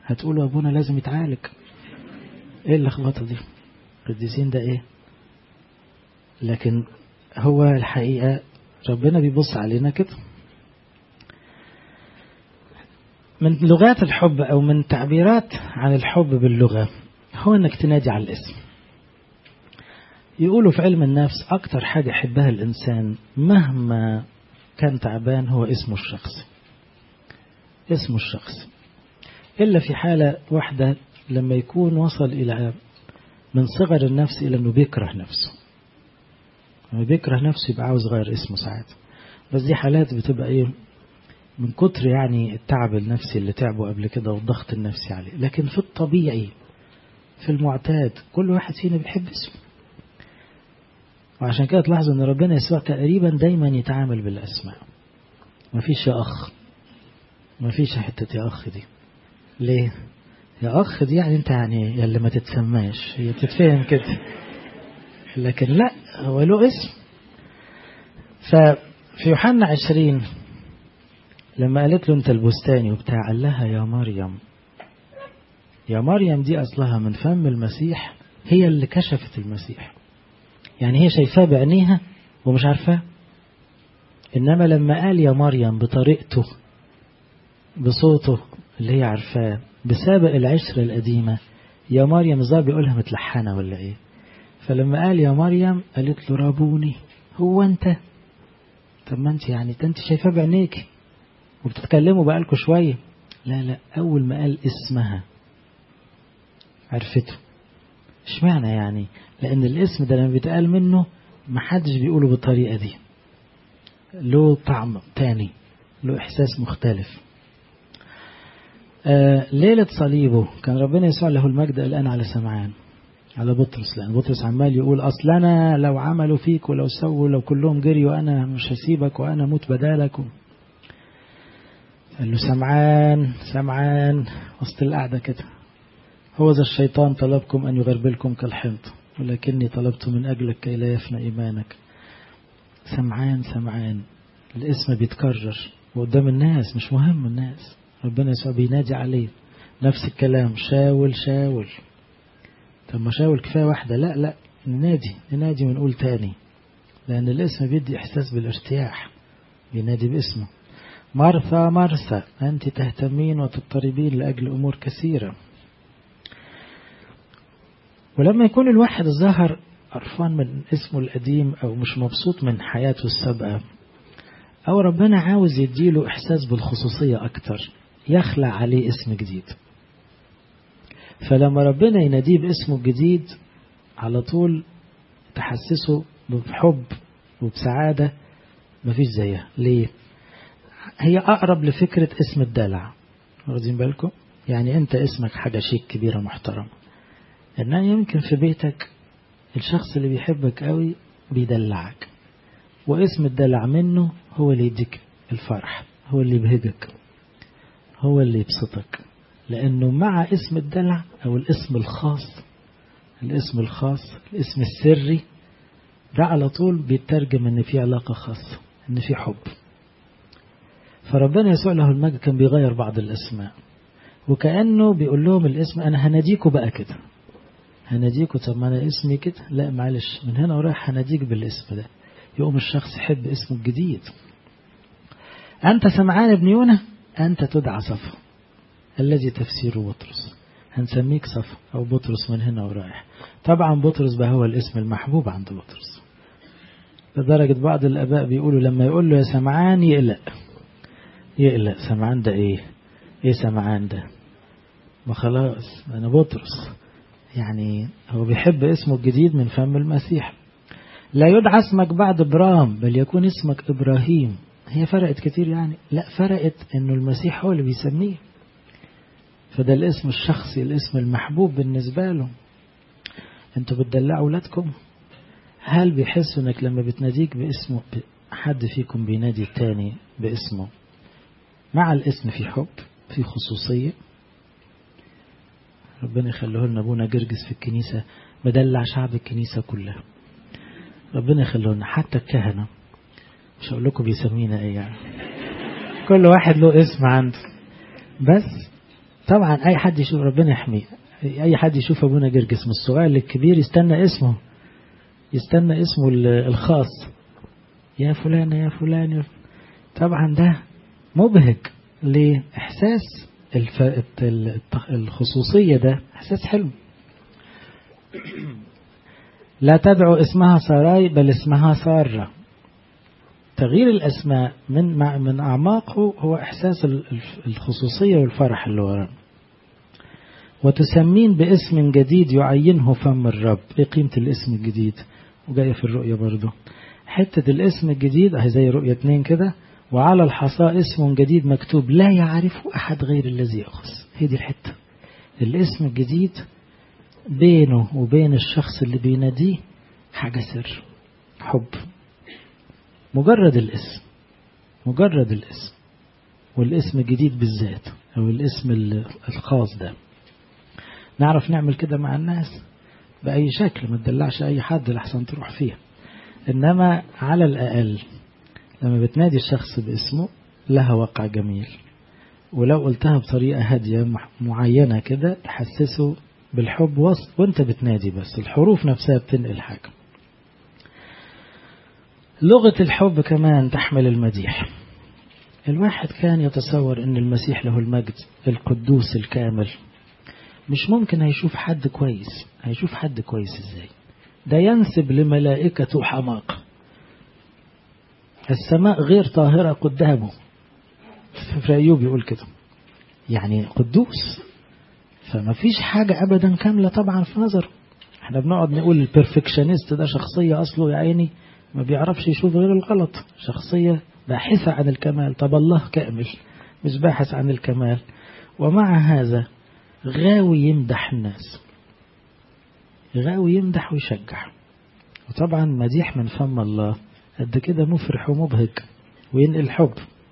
هتقولوا أبونا لازم يتعالج إيه اللخبطة دي القديسين ده إيه لكن هو الحقيقة ربنا بيبص علينا كده من لغات الحب أو من تعبيرات عن الحب باللغة هو أنك تنادي على الاسم يقولوا في علم النفس أكتر حاجة يحبها الإنسان مهما كان تعبان هو اسمه الشخصي اسمه الشخصي إلا في حالة واحدة لما يكون وصل إلى من صغر النفس إلى أنه بيكره نفسه لما بيكره نفسه يبقى عاوز غير اسمه ساعات بس دي حالات بتبقى إيه من كتر يعني التعب النفسي اللي تعبه قبل كده والضغط النفسي عليه لكن في الطبيعي في المعتاد كل واحد فينا بيحب اسمه وعشان كده تلاحظوا ان ربنا يسوع تقريبا دايما يتعامل بالاسماء مفيش يا اخ مفيش حتة يا اخ دي ليه يا اخ دي يعني انت يعني يا اللي ما تتسماش هي بتتفهم كده لكن لا هو له اسم ففي يوحنا عشرين لما قالت له انت البستاني وبتاع قال لها يا مريم يا مريم دي اصلها من فم المسيح هي اللي كشفت المسيح يعني هي شايفاه بعينيها ومش عارفاه انما لما قال يا مريم بطريقته بصوته اللي هي عارفاه بسابق العشرة القديمة يا مريم الظاهر بيقولها متلحنة ولا ايه فلما قال يا مريم قالت له رابوني هو انت طب ما انت يعني انت شايفاه بعينيك وبتتكلموا بقالكوا شوية لا لا أول ما قال اسمها عرفته اشمعنى يعني لأن الاسم ده لما بيتقال منه محدش بيقوله بالطريقة دي له طعم تاني له إحساس مختلف آه ليلة صليبه كان ربنا يسوع له المجد الآن على سمعان على بطرس لأن بطرس عمال يقول أصل أنا لو عملوا فيك ولو سووا لو كلهم جريوا أنا مش هسيبك وأنا موت بدالك قال له سمعان سمعان وسط القعدة كده هو ذا الشيطان طلبكم أن يغربلكم كالحنط ولكني طلبت من أجلك كي لا يفنى إيمانك سمعان سمعان الاسم بيتكرر وقدام الناس مش مهم الناس ربنا يسوع بينادي عليه نفس الكلام شاول شاول طب ما شاول كفاية واحدة لا لا ننادي ننادي ونقول تاني لأن الاسم بيدي إحساس بالارتياح بينادي باسمه مرثى مرثى أنت تهتمين وتضطربين لأجل أمور كثيرة ولما يكون الواحد الظاهر قرفان من اسمه القديم أو مش مبسوط من حياته السابقة أو ربنا عاوز يديله إحساس بالخصوصية أكتر يخلع عليه اسم جديد فلما ربنا يناديه باسمه الجديد على طول تحسسه بحب وبسعادة مفيش زيها ليه هي أقرب لفكرة اسم الدلع واخدين بالكم يعني أنت اسمك حاجة شيك كبيرة محترمة إنما يمكن في بيتك الشخص اللي بيحبك قوي بيدلعك واسم الدلع منه هو اللي يديك الفرح هو اللي يبهجك هو اللي يبسطك لأنه مع اسم الدلع أو الاسم الخاص الاسم الخاص الاسم السري ده على طول بيترجم ان في علاقة خاصة ان في حب فربنا يسوع له المجد كان بيغير بعض الاسماء وكأنه بيقول لهم الاسم انا هناديكوا بقى كده هناديكوا طب ما انا اسمي كده لا معلش من هنا ورايح هناديك بالاسم ده يقوم الشخص يحب اسمه الجديد أنت سمعان ابن يونا أنت تدعى صفا الذي تفسيره بطرس هنسميك صفا أو بطرس من هنا ورايح طبعا بطرس بقى هو الاسم المحبوب عند بطرس لدرجة بعض الآباء بيقولوا لما يقول له يا سمعان يقلق يقلق سمعان ده إيه إيه سمعان ده ما خلاص أنا بطرس يعني هو بيحب اسمه الجديد من فم المسيح لا يدعى اسمك بعد برام بل يكون اسمك إبراهيم هي فرقت كتير يعني لا فرقت انه المسيح هو اللي بيسميه فده الاسم الشخصي الاسم المحبوب بالنسبة له انتوا بتدلعوا ولادكم هل بيحسوا انك لما بتناديك باسمه حد فيكم بينادي التاني باسمه مع الاسم في حب في خصوصية ربنا يخليه لنا ابونا جرجس في الكنيسة مدلع شعب الكنيسة كلها ربنا يخليه لنا حتى الكهنة مش هقول لكم بيسمينا ايه يعني كل واحد له اسم عنده بس طبعا أي حد يشوف ربنا يحميه أي حد يشوف أبونا جرجس من الصغير للكبير يستنى اسمه يستنى اسمه الخاص يا فلان يا فلان طبعا ده مبهج لإحساس الف... الخصوصية ده إحساس حلو لا تدعو اسمها سراي بل اسمها سارة تغيير الأسماء من من أعماقه هو إحساس الخصوصية والفرح اللي وراه وتسمين باسم جديد يعينه فم الرب ايه قيمة الاسم الجديد وجاية في الرؤية برضه حتة الاسم الجديد اهي زي رؤية اتنين كده وعلى الحصاء اسم جديد مكتوب لا يعرفه أحد غير الذي يأخذ هي دي الحتة الاسم الجديد بينه وبين الشخص اللي بيناديه حاجة سر حب مجرد الاسم مجرد الاسم والاسم الجديد بالذات أو الاسم الخاص ده نعرف نعمل كده مع الناس بأي شكل ما تدلعش أي حد لحسن تروح فيها إنما على الأقل لما بتنادي الشخص باسمه لها وقع جميل ولو قلتها بطريقة هادية معينة كده تحسسه بالحب وسط وانت بتنادي بس الحروف نفسها بتنقل حاجة لغة الحب كمان تحمل المديح الواحد كان يتصور ان المسيح له المجد القدوس الكامل مش ممكن هيشوف حد كويس هيشوف حد كويس ازاي ده ينسب لملائكته حماقة السماء غير طاهرة قدامه في أيوب يقول كده يعني قدوس فما فيش حاجة أبدا كاملة طبعا في نظره احنا بنقعد نقول البرفكشنست ده شخصية أصله يا عيني ما بيعرفش يشوف غير الغلط شخصية باحثة عن الكمال طب الله كامل مش باحث عن الكمال ومع هذا غاوي يمدح الناس غاوي يمدح ويشجع وطبعا مديح من فم الله قد كده مفرح ومبهج وينقل حب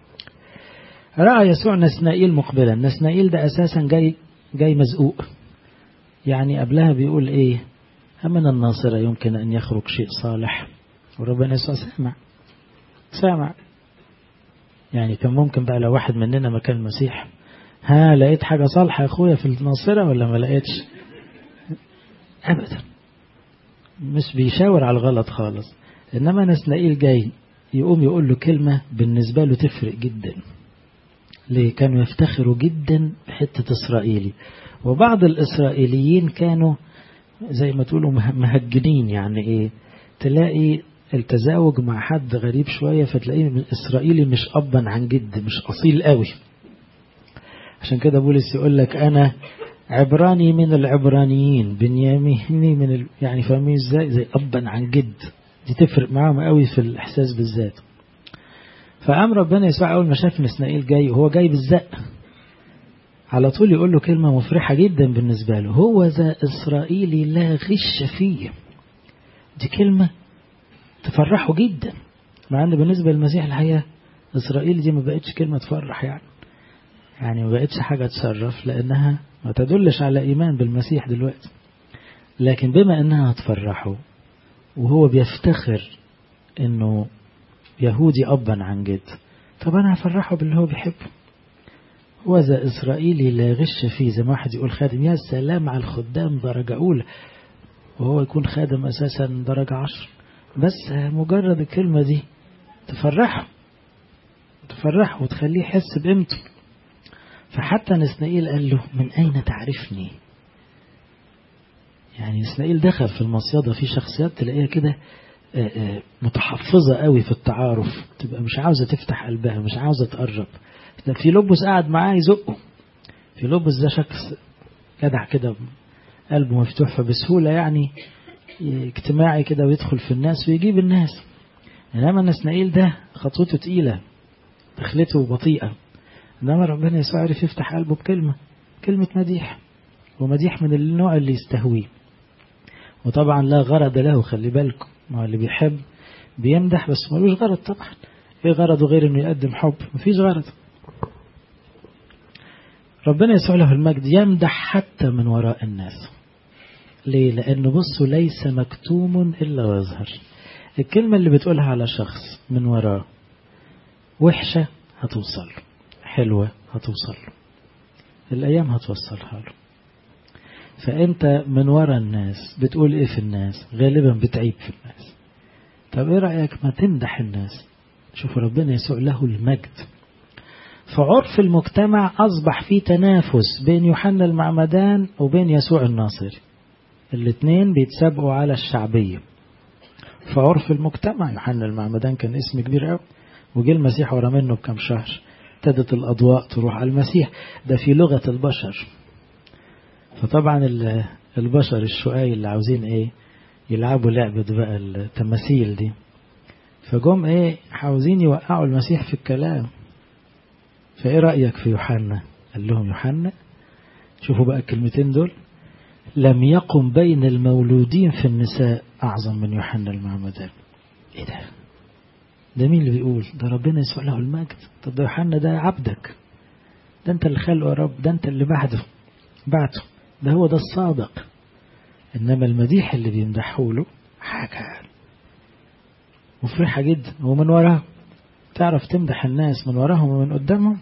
رأى يسوع نسنائيل مقبلا نسنائيل ده أساسا جاي جاي مزقوق يعني قبلها بيقول ايه من الناصرة يمكن أن يخرج شيء صالح وربنا يسوع سامع سامع يعني كان ممكن بقى لو واحد مننا مكان المسيح ها لقيت حاجة صالحة يا أخويا في الناصرة ولا ما لقيتش أبدا مش بيشاور على الغلط خالص إنما نسنائيل جاي يقوم يقول له كلمة بالنسبة له تفرق جدا ليه كانوا يفتخروا جدا بحتة إسرائيلي وبعض الإسرائيليين كانوا زي ما تقولوا مهجنين يعني إيه تلاقي التزاوج مع حد غريب شوية فتلاقيه من إسرائيلي مش أبا عن جد مش أصيل قوي عشان كده بولس يقول لك أنا عبراني من العبرانيين بنياميني من ال... يعني فاهمين ازاي زي أبا عن جد دي تفرق معاهم قوي في الإحساس بالذات فقام ربنا يسوع أول ما شاف إسماعيل جاي وهو جاي بالزق على طول يقول له كلمة مفرحة جدا بالنسبة له هو ذا إسرائيلي لا غش فيه دي كلمة تفرحه جدا مع أن بالنسبة للمسيح الحقيقة إسرائيل دي ما بقتش كلمة تفرح يعني يعني ما بقتش حاجة تشرف لأنها ما تدلش على إيمان بالمسيح دلوقتي لكن بما أنها تفرحه وهو بيفتخر أنه يهودي أبا عن جد طب أنا هفرحه باللي هو بيحبه هو ذا إسرائيلي لا غش فيه زي ما واحد يقول خادم يا سلام على الخدام درجة أولى وهو يكون خادم أساسا درجة عشر بس مجرد الكلمة دي تفرحه تفرحه وتخليه يحس بقيمته فحتى نسنائيل قال له من أين تعرفني يعني نسنائيل دخل في المصيدة في شخصيات تلاقيها كده متحفظة قوي في التعارف تبقى مش عاوزة تفتح قلبها مش عاوزة تقرب ده في لبس قاعد معاه يزقه في لبس ده شخص جدع كده قلبه مفتوح فبسهولة يعني اجتماعي كده ويدخل في الناس ويجيب الناس إنما نسنائيل ده خطوته تقيلة دخلته بطيئة إنما ربنا يسوع عرف يفتح قلبه بكلمة كلمة مديح ومديح من النوع اللي يستهويه وطبعا لا غرض له خلي بالكم ما اللي بيحب بيمدح بس ملوش غرض طبعا ايه غرضه غير انه يقدم حب مفيش غرض ربنا يسوع له المجد يمدح حتى من وراء الناس ليه لانه بصوا ليس مكتوم الا ويظهر الكلمة اللي بتقولها على شخص من وراه وحشة هتوصل حلوة هتوصل الأيام هتوصلها له فأنت من ورا الناس بتقول إيه في الناس غالبا بتعيب في الناس طب إيه رأيك ما تمدح الناس شوف ربنا يسوع له المجد فعرف المجتمع أصبح في تنافس بين يوحنا المعمدان وبين يسوع الناصري الاثنين بيتسابقوا على الشعبية فعرف المجتمع يوحنا المعمدان كان اسم كبير قوي وجه المسيح ورا منه بكم شهر ابتدت الأضواء تروح على المسيح ده في لغة البشر فطبعا البشر الشقاي اللي عاوزين ايه يلعبوا لعبة بقى التماثيل دي فجم ايه عاوزين يوقعوا المسيح في الكلام فايه رأيك في يوحنا قال لهم يوحنا شوفوا بقى الكلمتين دول لم يقم بين المولودين في النساء أعظم من يوحنا المعمدان ايه ده ده مين اللي بيقول ده ربنا يسوع له المجد طب ده يوحنا ده عبدك ده انت اللي خلقه يا رب ده انت اللي بعده بعته ده هو ده الصادق انما المديح اللي بيمدحوا له حاجه مفرحه جدا ومن وراه تعرف تمدح الناس من وراهم ومن قدامهم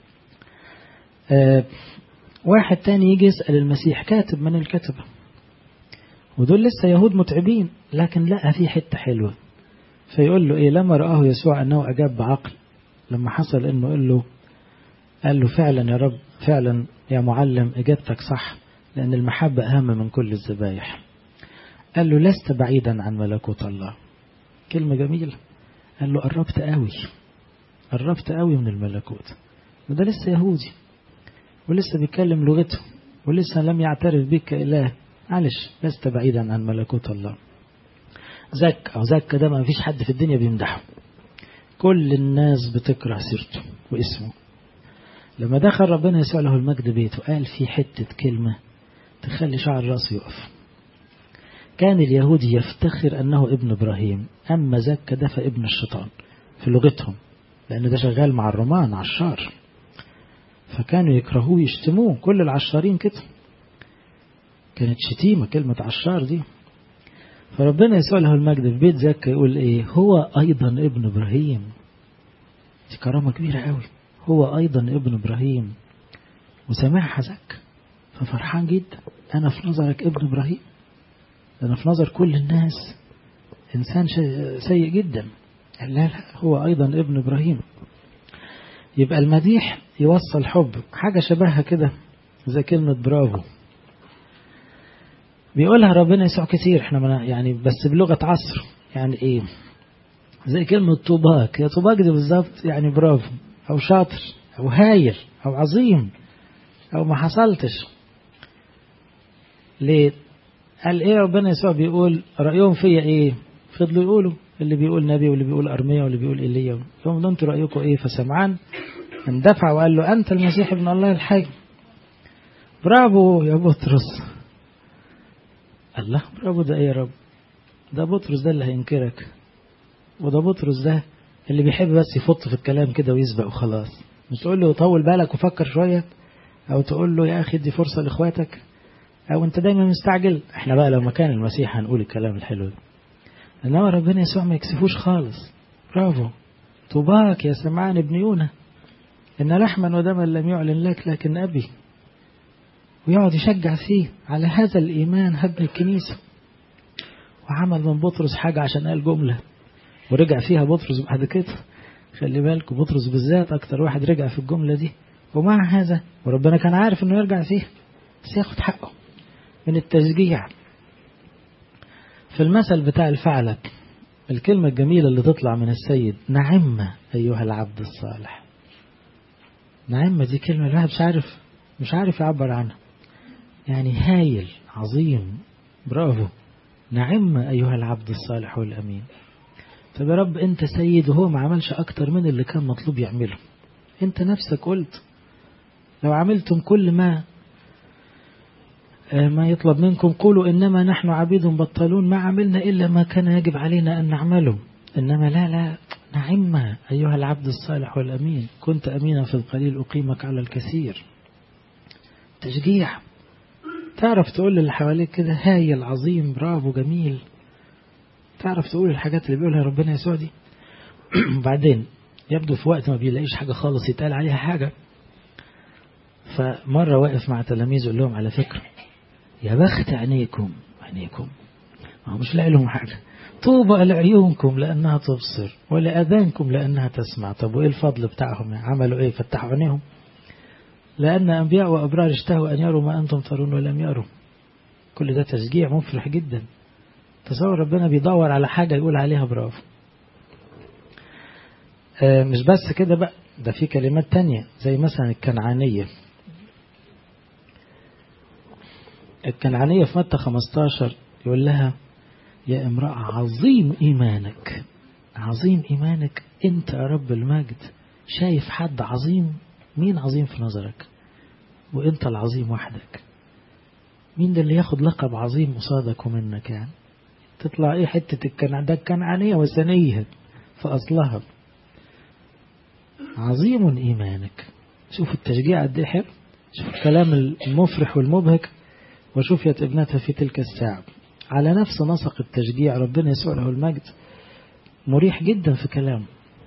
آه واحد تاني يجي يسأل المسيح كاتب من الكتبة ودول لسه يهود متعبين لكن لقى في حتة حلوة فيقول له ايه لما رآه يسوع انه اجاب بعقل لما حصل انه قال له قال له فعلا يا رب فعلا يا معلم اجابتك صح لان المحبة اهم من كل الذبايح قال له لست بعيدا عن ملكوت الله كلمة جميلة قال له قربت قوي قربت قوي من الملكوت وده لسه يهودي ولسه بيتكلم لغته ولسه لم يعترف بك كإله معلش لست بعيدا عن ملكوت الله زك أو زك ده ما فيش حد في الدنيا بيمدحه كل الناس بتكره سيرته واسمه لما دخل ربنا يسوع له المجد بيته قال في حتة كلمة تخلي شعر راسه يقف كان اليهودي يفتخر أنه ابن إبراهيم أما زك ده فابن الشيطان في لغتهم لأن ده شغال مع الرومان عشار فكانوا يكرهوه يشتموه كل العشارين كده كانت شتيمة كلمة عشار دي فربنا يسوع له المجد في بيت زكا يقول ايه هو ايضا ابن ابراهيم دي كرامة كبيرة قوي هو ايضا ابن ابراهيم وسامعها زكا ففرحان جدا انا في نظرك ابن ابراهيم انا في نظر كل الناس انسان سيء جدا لا لا هو ايضا ابن ابراهيم يبقى المديح يوصل حب حاجة شبهها كده زي كلمة برافو بيقولها ربنا يسوع كتير احنا يعني بس بلغة عصر يعني ايه زي كلمة طوباك يا طوباك دي بالظبط يعني برافو او شاطر او هايل او عظيم او ما حصلتش ليه قال ايه ربنا يسوع بيقول رأيهم فيا ايه فضلوا يقولوا اللي بيقول نبي واللي بيقول أرمية واللي بيقول إيليا يوم ده انتوا رأيكم ايه فسمعان اندفع وقال له أنت المسيح ابن الله الحي برافو يا بطرس الله برافو ده ايه يا رب ده بطرس ده اللي هينكرك وده بطرس ده اللي بيحب بس يفط في الكلام كده ويسبق وخلاص مش تقول له طول بالك وفكر شوية او تقول له يا اخي دي فرصة لاخواتك او انت دايما مستعجل احنا بقى لو مكان المسيح هنقول الكلام الحلو ده انما ربنا يسوع ما يكسفوش خالص برافو طوباك يا سمعان ابن يونا ان لحما ودما لم يعلن لك لكن ابي ويقعد يشجع فيه على هذا الايمان هب الكنيسه وعمل من بطرس حاجه عشان قال جمله ورجع فيها بطرس بعد كده خلي بالكم بطرس بالذات اكتر واحد رجع في الجمله دي ومع هذا وربنا كان عارف انه يرجع فيها بس ياخد حقه من التشجيع في المثل بتاع الفعلك الكلمة الجميلة اللي تطلع من السيد نعمة أيها العبد الصالح نعمة دي كلمة الواحد مش عارف مش عارف يعبر عنها يعني هايل عظيم برافو نعمة أيها العبد الصالح والأمين طب يا رب أنت سيد وهو ما عملش أكتر من اللي كان مطلوب يعمله أنت نفسك قلت لو عملتم كل ما ما يطلب منكم قولوا إنما نحن عبيد بطلون ما عملنا إلا ما كان يجب علينا أن نعمله إنما لا لا نعمة أيها العبد الصالح والأمين كنت أمينا في القليل أقيمك على الكثير تشجيع تعرف تقول للي حواليك كده هايل عظيم برافو جميل تعرف تقول الحاجات اللي بيقولها ربنا يسوع دي وبعدين يبدو في وقت ما بيلاقيش حاجة خالص يتقال عليها حاجة فمرة واقف مع تلاميذه يقول لهم على فكرة يا بخت عينيكم عينيكم ما هو مش لاقي لهم حاجة طوبى لعيونكم لأنها تبصر ولأذانكم لأنها تسمع طب وإيه الفضل بتاعهم يعني عملوا إيه فتحوا عينيهم لأن أنبياء وأبرار اشتهوا أن يروا ما أنتم ترون ولم يروا كل ده تشجيع مفرح جدا تصور ربنا بيدور على حاجة يقول عليها برافو آه مش بس كده بقى ده في كلمات تانية زي مثلا الكنعانية الكنعانية في متى 15 يقول لها يا امرأة عظيم إيمانك عظيم إيمانك أنت يا رب المجد شايف حد عظيم مين عظيم في نظرك وأنت العظيم وحدك مين ده اللي ياخد لقب عظيم قصادك ومنك يعني تطلع ايه حتة الكنع ده الكنعانية وثنية في أصلها عظيم إيمانك شوف التشجيع قد ايه حلو شوف الكلام المفرح والمبهج وشفيت ابنتها في تلك الساعة على نفس نسق التشجيع ربنا يسوع له المجد مريح جدا في كلامه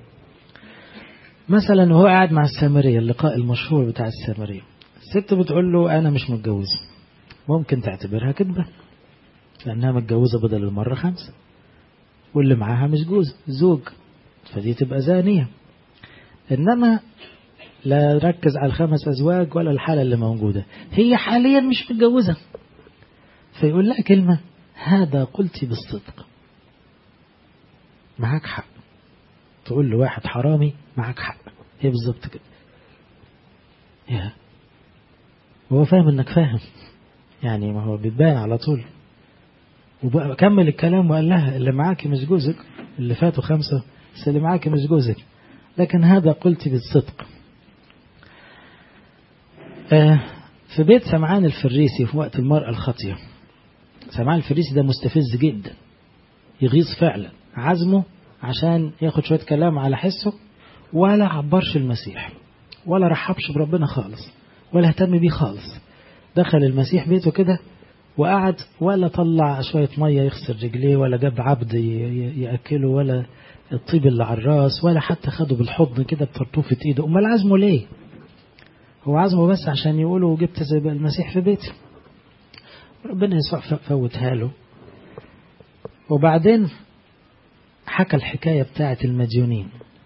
مثلا وهو قاعد مع السامرية اللقاء المشهور بتاع السامرية الست بتقول له أنا مش متجوزة ممكن تعتبرها كذبة لأنها متجوزة بدل المرة خمسة واللي معاها مش جوز زوج فدي تبقى زانية إنما لا ركز على الخمس أزواج ولا الحالة اللي موجودة هي حاليا مش متجوزة فيقول لها كلمة هذا قلت بالصدق معاك حق تقول له واحد حرامي معاك حق هي بالظبط كده يا هو فاهم انك فاهم يعني ما هو بيبان على طول وبقى كمل الكلام وقال لها اللي معاكي مش جوزك اللي فاتوا خمسة بس اللي معاكي مش جوزك لكن هذا قلت بالصدق آه في بيت سمعان الفريسي في وقت المرأة الخاطية سمعان الفريسي ده مستفز جدا يغيظ فعلا عزمه عشان ياخد شوية كلام على حسه ولا عبرش المسيح ولا رحبش بربنا خالص ولا اهتم بيه خالص دخل المسيح بيته كده وقعد ولا طلع شوية مية يغسل رجليه ولا جاب عبد يأكله ولا الطيب اللي على الراس ولا حتى خده بالحضن كده بطرطوفة ايده امال عزمه ليه هو عزمه بس عشان يقولوا جبت زي المسيح في بيتي ربنا يسوع فوتها له وبعدين حكى الحكاية بتاعة المديونين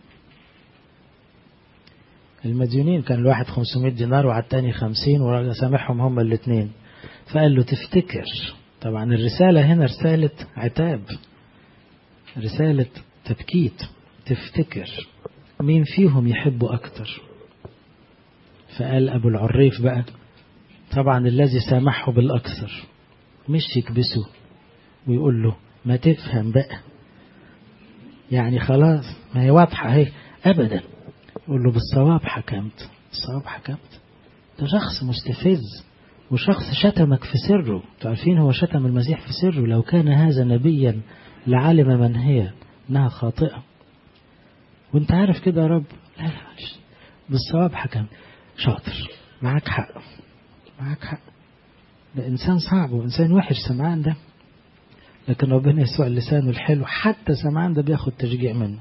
المديونين كان الواحد 500 دينار وعلى التاني 50 وسامحهم هما الاثنين فقال له تفتكر طبعا الرسالة هنا رسالة عتاب رسالة تبكيت تفتكر مين فيهم يحبه أكتر فقال أبو العريف بقى طبعا الذي سامحه بالأكثر مش يكبسه ويقول له ما تفهم بقى يعني خلاص ما هي واضحة اهي أبدا يقول له بالصواب حكمت بالصواب حكمت ده شخص مستفز وشخص شتمك في سره تعرفين هو شتم المسيح في سره لو كان هذا نبيا لعلم من هي انها خاطئة وانت عارف كده يا رب لا لا معلش بالصواب حكم شاطر معاك حق معاك حق ده انسان صعب وانسان وحش سمعان ده لكن ربنا يسوع لسانه الحلو حتى سمعان ده بياخد تشجيع منه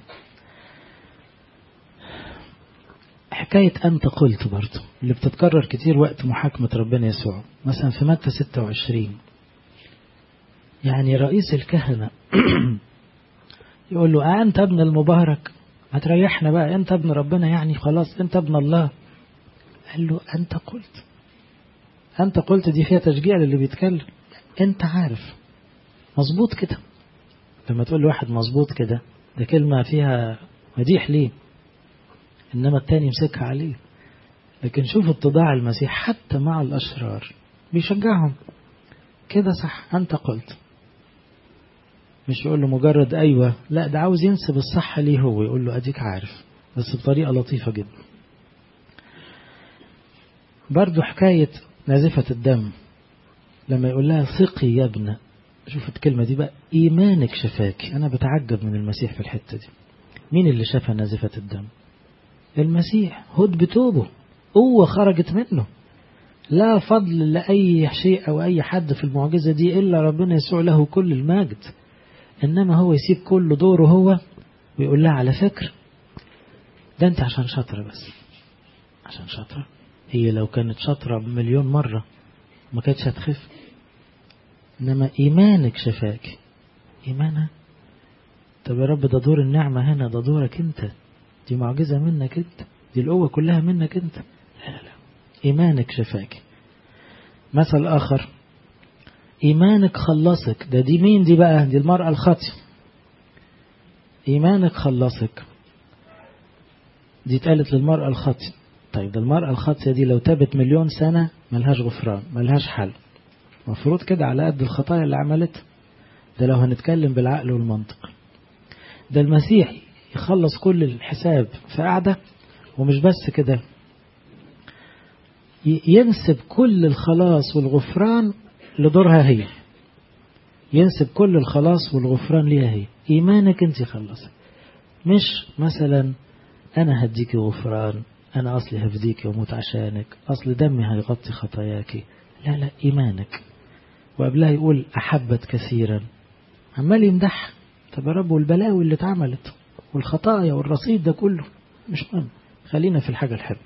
حكاية أنت قلت برضه اللي بتتكرر كتير وقت محاكمة ربنا يسوع مثلا في متى 26 يعني رئيس الكهنة يقول له أنت ابن المبارك ما تريحنا بقى أنت ابن ربنا يعني خلاص أنت ابن الله قال له أنت قلت أنت قلت دي فيها تشجيع للي بيتكلم أنت عارف مظبوط كده لما تقول لواحد مظبوط كده ده كلمة فيها مديح ليه إنما التاني يمسكها عليه لكن شوف اتضاع المسيح حتى مع الأشرار بيشجعهم كده صح أنت قلت مش يقول له مجرد أيوة لا ده عاوز ينسب الصح ليه هو يقول له أديك عارف بس بطريقة لطيفة جدا برضو حكاية نازفة الدم لما يقول لها ثقي يا ابنة شوف الكلمة دي بقى إيمانك شفاك أنا بتعجب من المسيح في الحتة دي مين اللي شافها نازفة الدم المسيح هد بتوبه قوة خرجت منه لا فضل لأي شيء أو أي حد في المعجزة دي إلا ربنا يسوع له كل المجد إنما هو يسيب كل دوره هو ويقول لها على فكرة ده أنت عشان شاطرة بس عشان شاطرة هي لو كانت شاطرة بمليون مرة ما كانتش هتخف إنما إيمانك شفاك إيمانها طب يا رب ده دور النعمة هنا ده دورك أنت دي معجزة منك أنت دي القوة كلها منك أنت لا لا لا إيمانك شفاك مثل آخر إيمانك خلصك ده دي مين دي بقى دي المرأة الخاطئة إيمانك خلصك دي اتقالت للمرأة الخاطئة طيب ده المرأة الخاطئة دي لو تابت مليون سنة ملهاش غفران ملهاش حل مفروض كده على قد الخطايا اللي عملتها ده لو هنتكلم بالعقل والمنطق ده المسيح يخلص كل الحساب في قعدة ومش بس كده ينسب كل الخلاص والغفران لدورها هي ينسب كل الخلاص والغفران ليها هي إيمانك أنت خلصك مش مثلا أنا هديك غفران أنا أصلي هفديك وموت عشانك أصل دمي هيغطي خطاياك لا لا إيمانك وقبلها يقول أحبت كثيرا عمال يمدح طب يا رب والبلاوي اللي اتعملت والخطايا والرصيد ده كله مش مهم خلينا في الحاجة الحلوة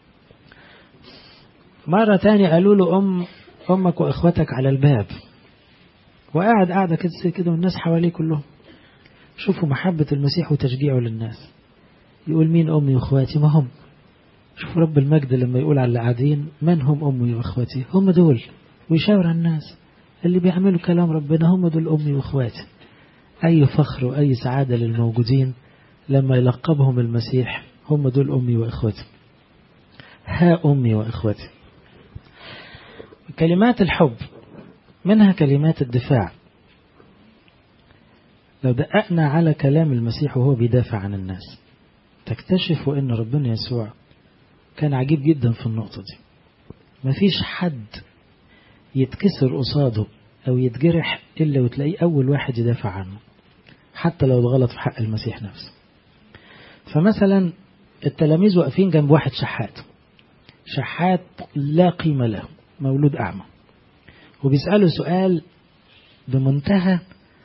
مرة تاني قالوا له أم أمك وإخوتك على الباب وقاعد قاعدة كده كده والناس حواليه كلهم شوفوا محبة المسيح وتشجيعه للناس يقول مين أمي وإخواتي ما هم شوفوا رب المجد لما يقول على اللي قاعدين من هم أمي وإخواتي هم دول ويشاور على الناس اللي بيعملوا كلام ربنا هم دول أمي وإخواتي أي فخر وأي سعادة للموجودين لما يلقبهم المسيح هم دول أمي وإخوتي ها أمي وإخوتي كلمات الحب منها كلمات الدفاع لو دققنا على كلام المسيح وهو بيدافع عن الناس تكتشف أن ربنا يسوع كان عجيب جدا في النقطة دي مفيش حد يتكسر قصاده أو يتجرح إلا وتلاقيه أول واحد يدافع عنه حتى لو غلط في حق المسيح نفسه فمثلا التلاميذ واقفين جنب واحد شحات شحات لا قيمة له مولود أعمى وبيسأله سؤال بمنتهى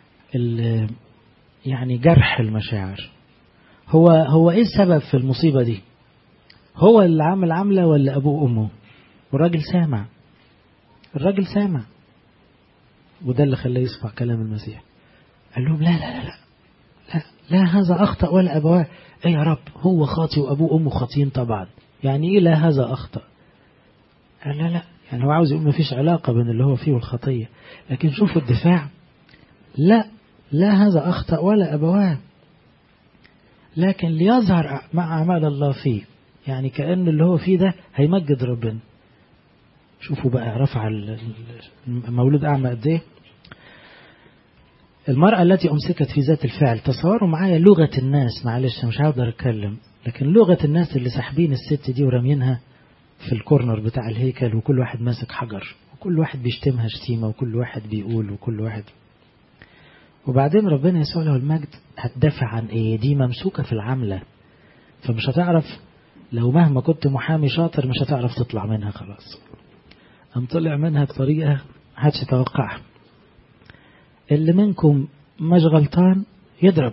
يعني جرح المشاعر هو هو ايه السبب في المصيبة دي هو اللي عامل عاملة ولا أبوه وأمه والراجل سامع الراجل سامع وده اللي خلاه يسمع كلام المسيح قال لهم لا لا لا لا لا, لا هذا أخطأ ولا أبواه ايه يا رب هو خاطي وأبوه وأمه خاطين طبعا يعني ايه لا هذا أخطأ قال لا لا يعني هو عاوز يقول ما فيش علاقة بين اللي هو فيه والخطية لكن شوفوا الدفاع لا لا هذا أخطأ ولا أبواه لكن ليظهر مع أعمال الله فيه يعني كأن اللي هو فيه ده هيمجد ربنا شوفوا بقى رفع المولود أعمى قد إيه المرأة التي أمسكت في ذات الفعل تصوروا معايا لغة الناس معلش مش هقدر أتكلم لكن لغة الناس اللي ساحبين الست دي ورامينها في الكورنر بتاع الهيكل وكل واحد ماسك حجر وكل واحد بيشتمها شتيمة وكل واحد بيقول وكل واحد وبعدين ربنا يسوع له المجد هتدافع عن ايه دي ممسوكة في العملة فمش هتعرف لو مهما كنت محامي شاطر مش هتعرف تطلع منها خلاص أم طلع منها بطريقة محدش يتوقعها اللي منكم مش غلطان يضرب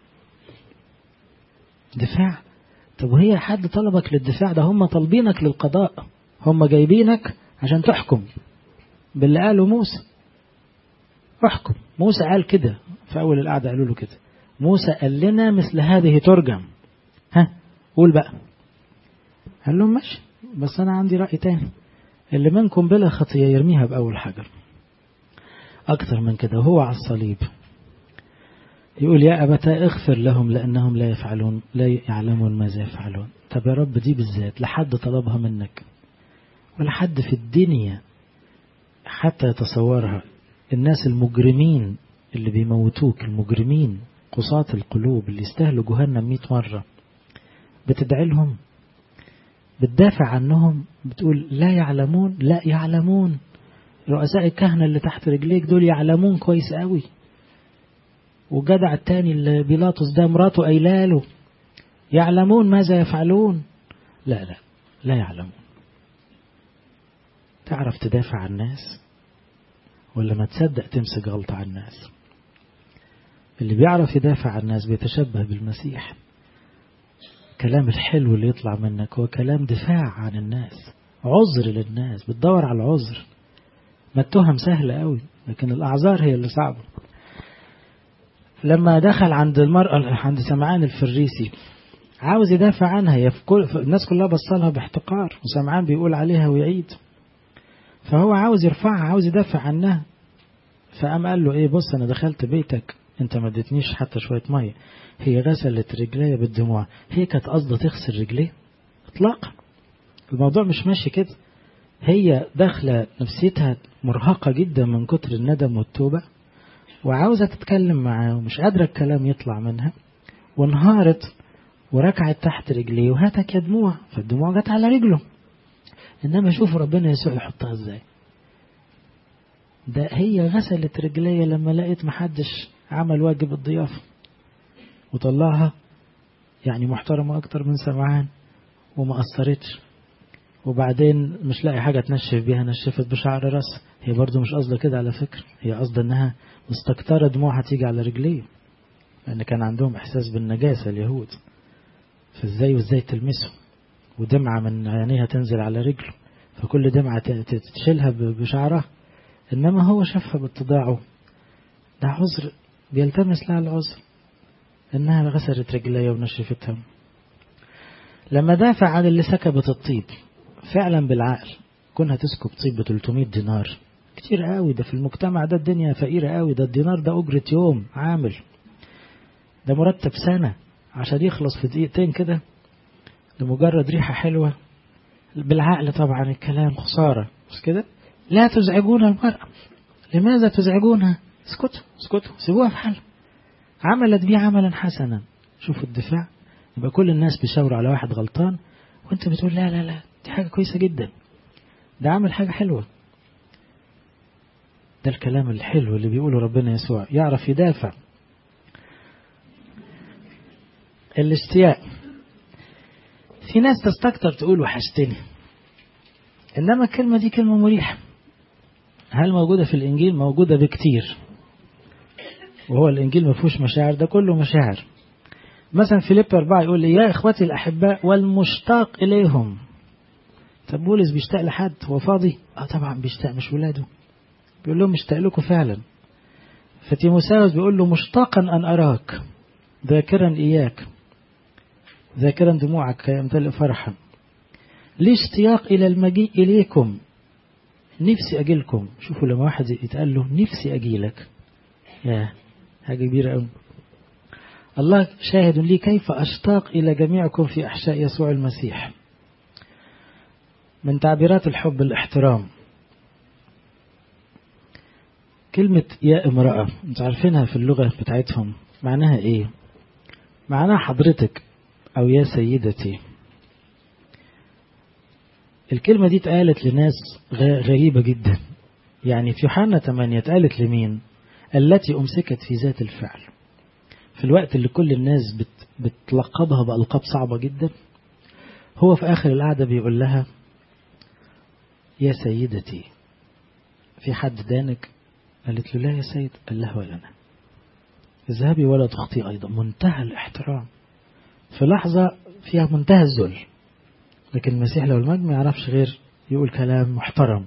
دفاع طب وهي حد طلبك للدفاع ده هم طالبينك للقضاء هم جايبينك عشان تحكم باللي قاله موسى احكم موسى قال كده في أول القعدة قالوا له كده موسى قال لنا مثل هذه ترجم ها قول بقى قال لهم ماشي بس أنا عندي رأي تاني اللي منكم بلا خطية يرميها بأول حجر أكثر من كده هو على الصليب يقول يا أبتا اغفر لهم لأنهم لا يفعلون لا يعلمون ماذا يفعلون طب يا رب دي بالذات لحد طلبها منك ولا حد في الدنيا حتى يتصورها الناس المجرمين اللي بيموتوك المجرمين قصاة القلوب اللي يستاهلوا جهنم مئة مرة بتدعي لهم بتدافع عنهم بتقول لا يعلمون لا يعلمون رؤساء الكهنة اللي تحت رجليك دول يعلمون كويس قوي وجدع التاني اللي بيلاطس ده مراته قايلاله يعلمون ماذا يفعلون لا لا لا يعلمون تعرف تدافع عن الناس ولا ما تصدق تمسك غلطة عن الناس اللي بيعرف يدافع عن الناس بيتشبه بالمسيح كلام الحلو اللي يطلع منك هو كلام دفاع عن الناس عذر للناس بتدور على العذر ما التهم سهلة قوي لكن الأعذار هي اللي صعبة لما دخل عند المرأة عند سمعان الفريسي عاوز يدافع عنها هي في كل الناس كلها بصلها باحتقار وسمعان بيقول عليها ويعيد فهو عاوز يرفعها عاوز يدافع عنها فقام قال له ايه بص انا دخلت بيتك انت ما اديتنيش حتى شويه ميه هي غسلت رجليا بالدموع هي كانت قصده تغسل رجليه اطلاقا الموضوع مش ماشي كده هي داخله نفسيتها مرهقه جدا من كتر الندم والتوبه وعاوزه تتكلم معاه ومش قادره الكلام يطلع منها وانهارت وركعت تحت رجليه وهاتك يا دموع فالدموع جت على رجله انما شوف ربنا يسوع يحطها ازاي ده هي غسلت رجليا لما لقيت محدش عمل واجب الضيافة وطلعها يعني محترمة أكتر من سمعان وما أثرتش وبعدين مش لاقي حاجة تنشف بيها نشفت بشعر راس هي برضو مش قصدها كده على فكرة هي قصدها انها مستكترة دموعها تيجي على رجليه لأن كان عندهم إحساس بالنجاسة اليهود فازاي وازاي تلمسه ودمعة من عينيها تنزل على رجله فكل دمعة تشيلها بشعرها إنما هو شافها باتضاعه ده عذر بيلتمس لها العذر إنها غسلت رجليها ونشفتها لما دافع عن اللي سكبت الطيب فعلا بالعقل كونها تسكب طيب ب 300 دينار كتير قوي ده في المجتمع ده الدنيا فقيرة قوي ده الدينار ده أجرة يوم عامل ده مرتب سنة عشان يخلص في دقيقتين كده لمجرد ريحة حلوة بالعقل طبعا الكلام خسارة مش كده لا تزعجون المرأة لماذا تزعجونها اسكتوا اسكتوا سيبوها في حالها عملت بيه عملا حسنا شوفوا الدفاع يبقى كل الناس بيشاوروا على واحد غلطان وانت بتقول لا لا لا دي حاجة كويسة جدا ده عمل حاجة حلوة ده الكلام الحلو اللي بيقوله ربنا يسوع يعرف يدافع الاشتياق في ناس تستكتر تقول وحشتني إنما الكلمة دي كلمة مريحة هل موجودة في الإنجيل موجودة بكتير وهو الإنجيل ما فيهوش مشاعر ده كله مشاعر مثلا فيليب أربعة يقول لي يا إخوتي الأحباء والمشتاق إليهم طب بولس بيشتاق لحد هو فاضي اه طبعا بيشتاق مش ولاده بيقول لهم مشتاق لكم فعلا فتيموساوس بيقول له مشتاقا أن أراك ذاكرا إياك ذاكرا دموعك يمتلئ فرحا ليه اشتياق إلى المجيء إليكم نفسي أجيلكم شوفوا لما واحد يتقال له نفسي أجيلك يا حاجة كبيرة أوي الله شاهد لي كيف أشتاق إلى جميعكم في أحشاء يسوع المسيح من تعبيرات الحب الاحترام كلمة يا امرأة انتوا عارفينها في اللغة بتاعتهم معناها ايه معناها حضرتك او يا سيدتي الكلمة دي اتقالت لناس غريبة جدا يعني في يوحنا 8 اتقالت لمين التي أمسكت في ذات الفعل في الوقت اللي كل الناس بت بتلقبها بألقاب صعبة جدا هو في آخر القعدة بيقول لها يا سيدتي في حد دانك قالت له لا يا سيد قال لها ولا أنا اذهبي ولا تخطي أيضا منتهى الاحترام في لحظة فيها منتهى الذل لكن المسيح لو المجد ما يعرفش غير يقول كلام محترم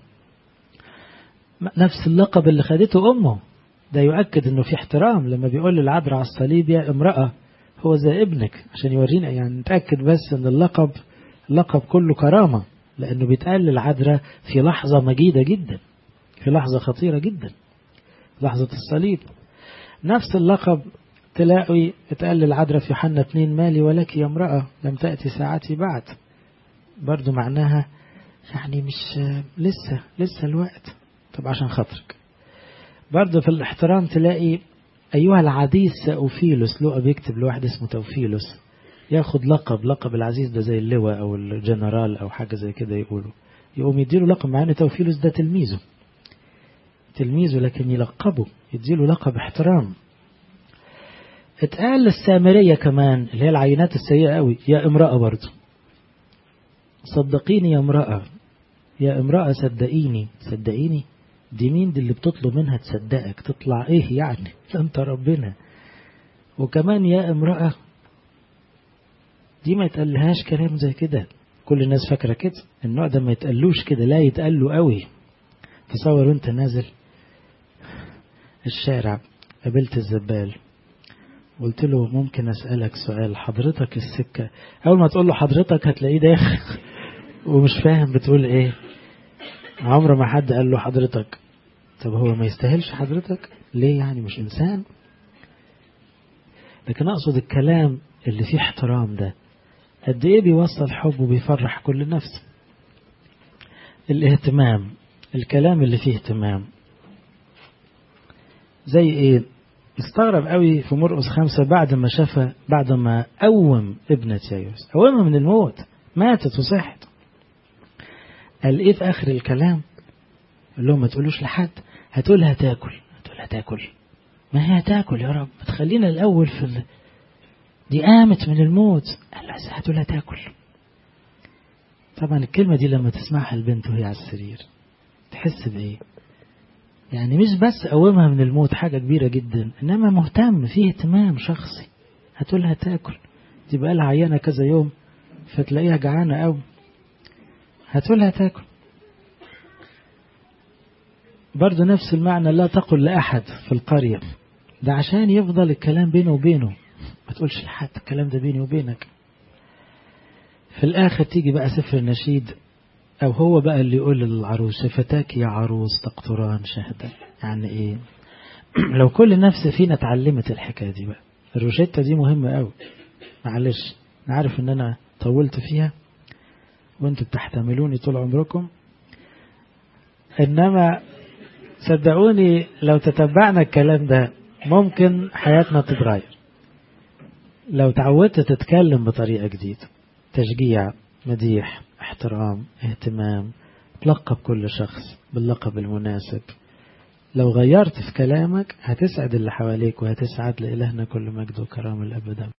نفس اللقب اللي خدته أمه ده يؤكد انه في احترام لما بيقول للعذراء على الصليب يا امرأة هو زي ابنك عشان يورينا يعني نتأكد بس ان اللقب لقب كله كرامة لانه بيتقال للعذراء في لحظة مجيدة جدا في لحظة خطيرة جدا لحظة الصليب نفس اللقب تلاقي اتقال للعذراء في يوحنا 2 مالي ولك يا امرأة لم تأتي ساعتي بعد برضو معناها يعني مش لسه لسه الوقت طب عشان خاطرك برضه في الاحترام تلاقي أيها العزيز سأوفيلوس لقى بيكتب لواحد اسمه توفيلوس ياخد لقب لقب العزيز ده زي اللواء أو الجنرال أو حاجة زي كده يقولوا يقوم يديله لقب مع أن توفيلوس ده تلميذه تلميذه لكن يلقبه يديله لقب احترام اتقال للسامرية كمان اللي هي العينات السيئة قوي يا امرأة برضه صدقيني يا امرأة يا امرأة صدقيني صدقيني دي مين دي اللي بتطلب منها تصدقك تطلع ايه يعني انت ربنا وكمان يا امرأة دي ما يتقالهاش كلام زي كده كل الناس فاكرة كده النوع ده ما يتقلوش كده لا يتقلوا قوي تصور وانت نازل الشارع قابلت الزبال قلت له ممكن أسألك سؤال حضرتك السكة أول ما تقول له حضرتك هتلاقيه داخل ومش فاهم بتقول إيه عمر ما حد قال له حضرتك طب هو ما يستاهلش حضرتك ليه يعني مش إنسان لكن أقصد الكلام اللي فيه احترام ده قد إيه بيوصل حب وبيفرح كل نفس الاهتمام الكلام اللي فيه اهتمام زي ايه استغرب قوي في مرقس خمسة بعد ما شافها بعد ما قوم ابنة يايوس قومها من الموت ماتت وصحت قال ايه في اخر الكلام قال لهم ما تقولوش لحد هتقولها تاكل هتقولها تاكل ما هي تاكل يا رب تخلينا الاول في ال... دي قامت من الموت قال لا هتقولها تاكل طبعا الكلمة دي لما تسمعها البنت وهي على السرير تحس بايه يعني مش بس قومها من الموت حاجة كبيرة جدا إنما مهتم فيه اهتمام شخصي هتقولها تاكل دي بقى لها عيانة كذا يوم فتلاقيها جعانة قوي هتقولها تاكل برضه نفس المعنى لا تقل لأحد في القرية ده عشان يفضل الكلام بينه وبينه ما تقولش لحد الكلام ده بيني وبينك في الآخر تيجي بقى سفر النشيد أو هو بقى اللي يقول للعروس شفتاك يا عروس تقطران شهدا يعني إيه لو كل نفس فينا اتعلمت الحكاية دي بقى الروشتة دي مهمة قوي معلش أنا عارف إن أنا طولت فيها وأنتوا بتحتملوني طول عمركم إنما صدقوني لو تتبعنا الكلام ده ممكن حياتنا تتغير لو تعودت تتكلم بطريقة جديدة تشجيع مديح احترام اهتمام تلقب كل شخص باللقب المناسب لو غيرت في كلامك هتسعد اللي حواليك وهتسعد لإلهنا كل مجد وكرام الأبدا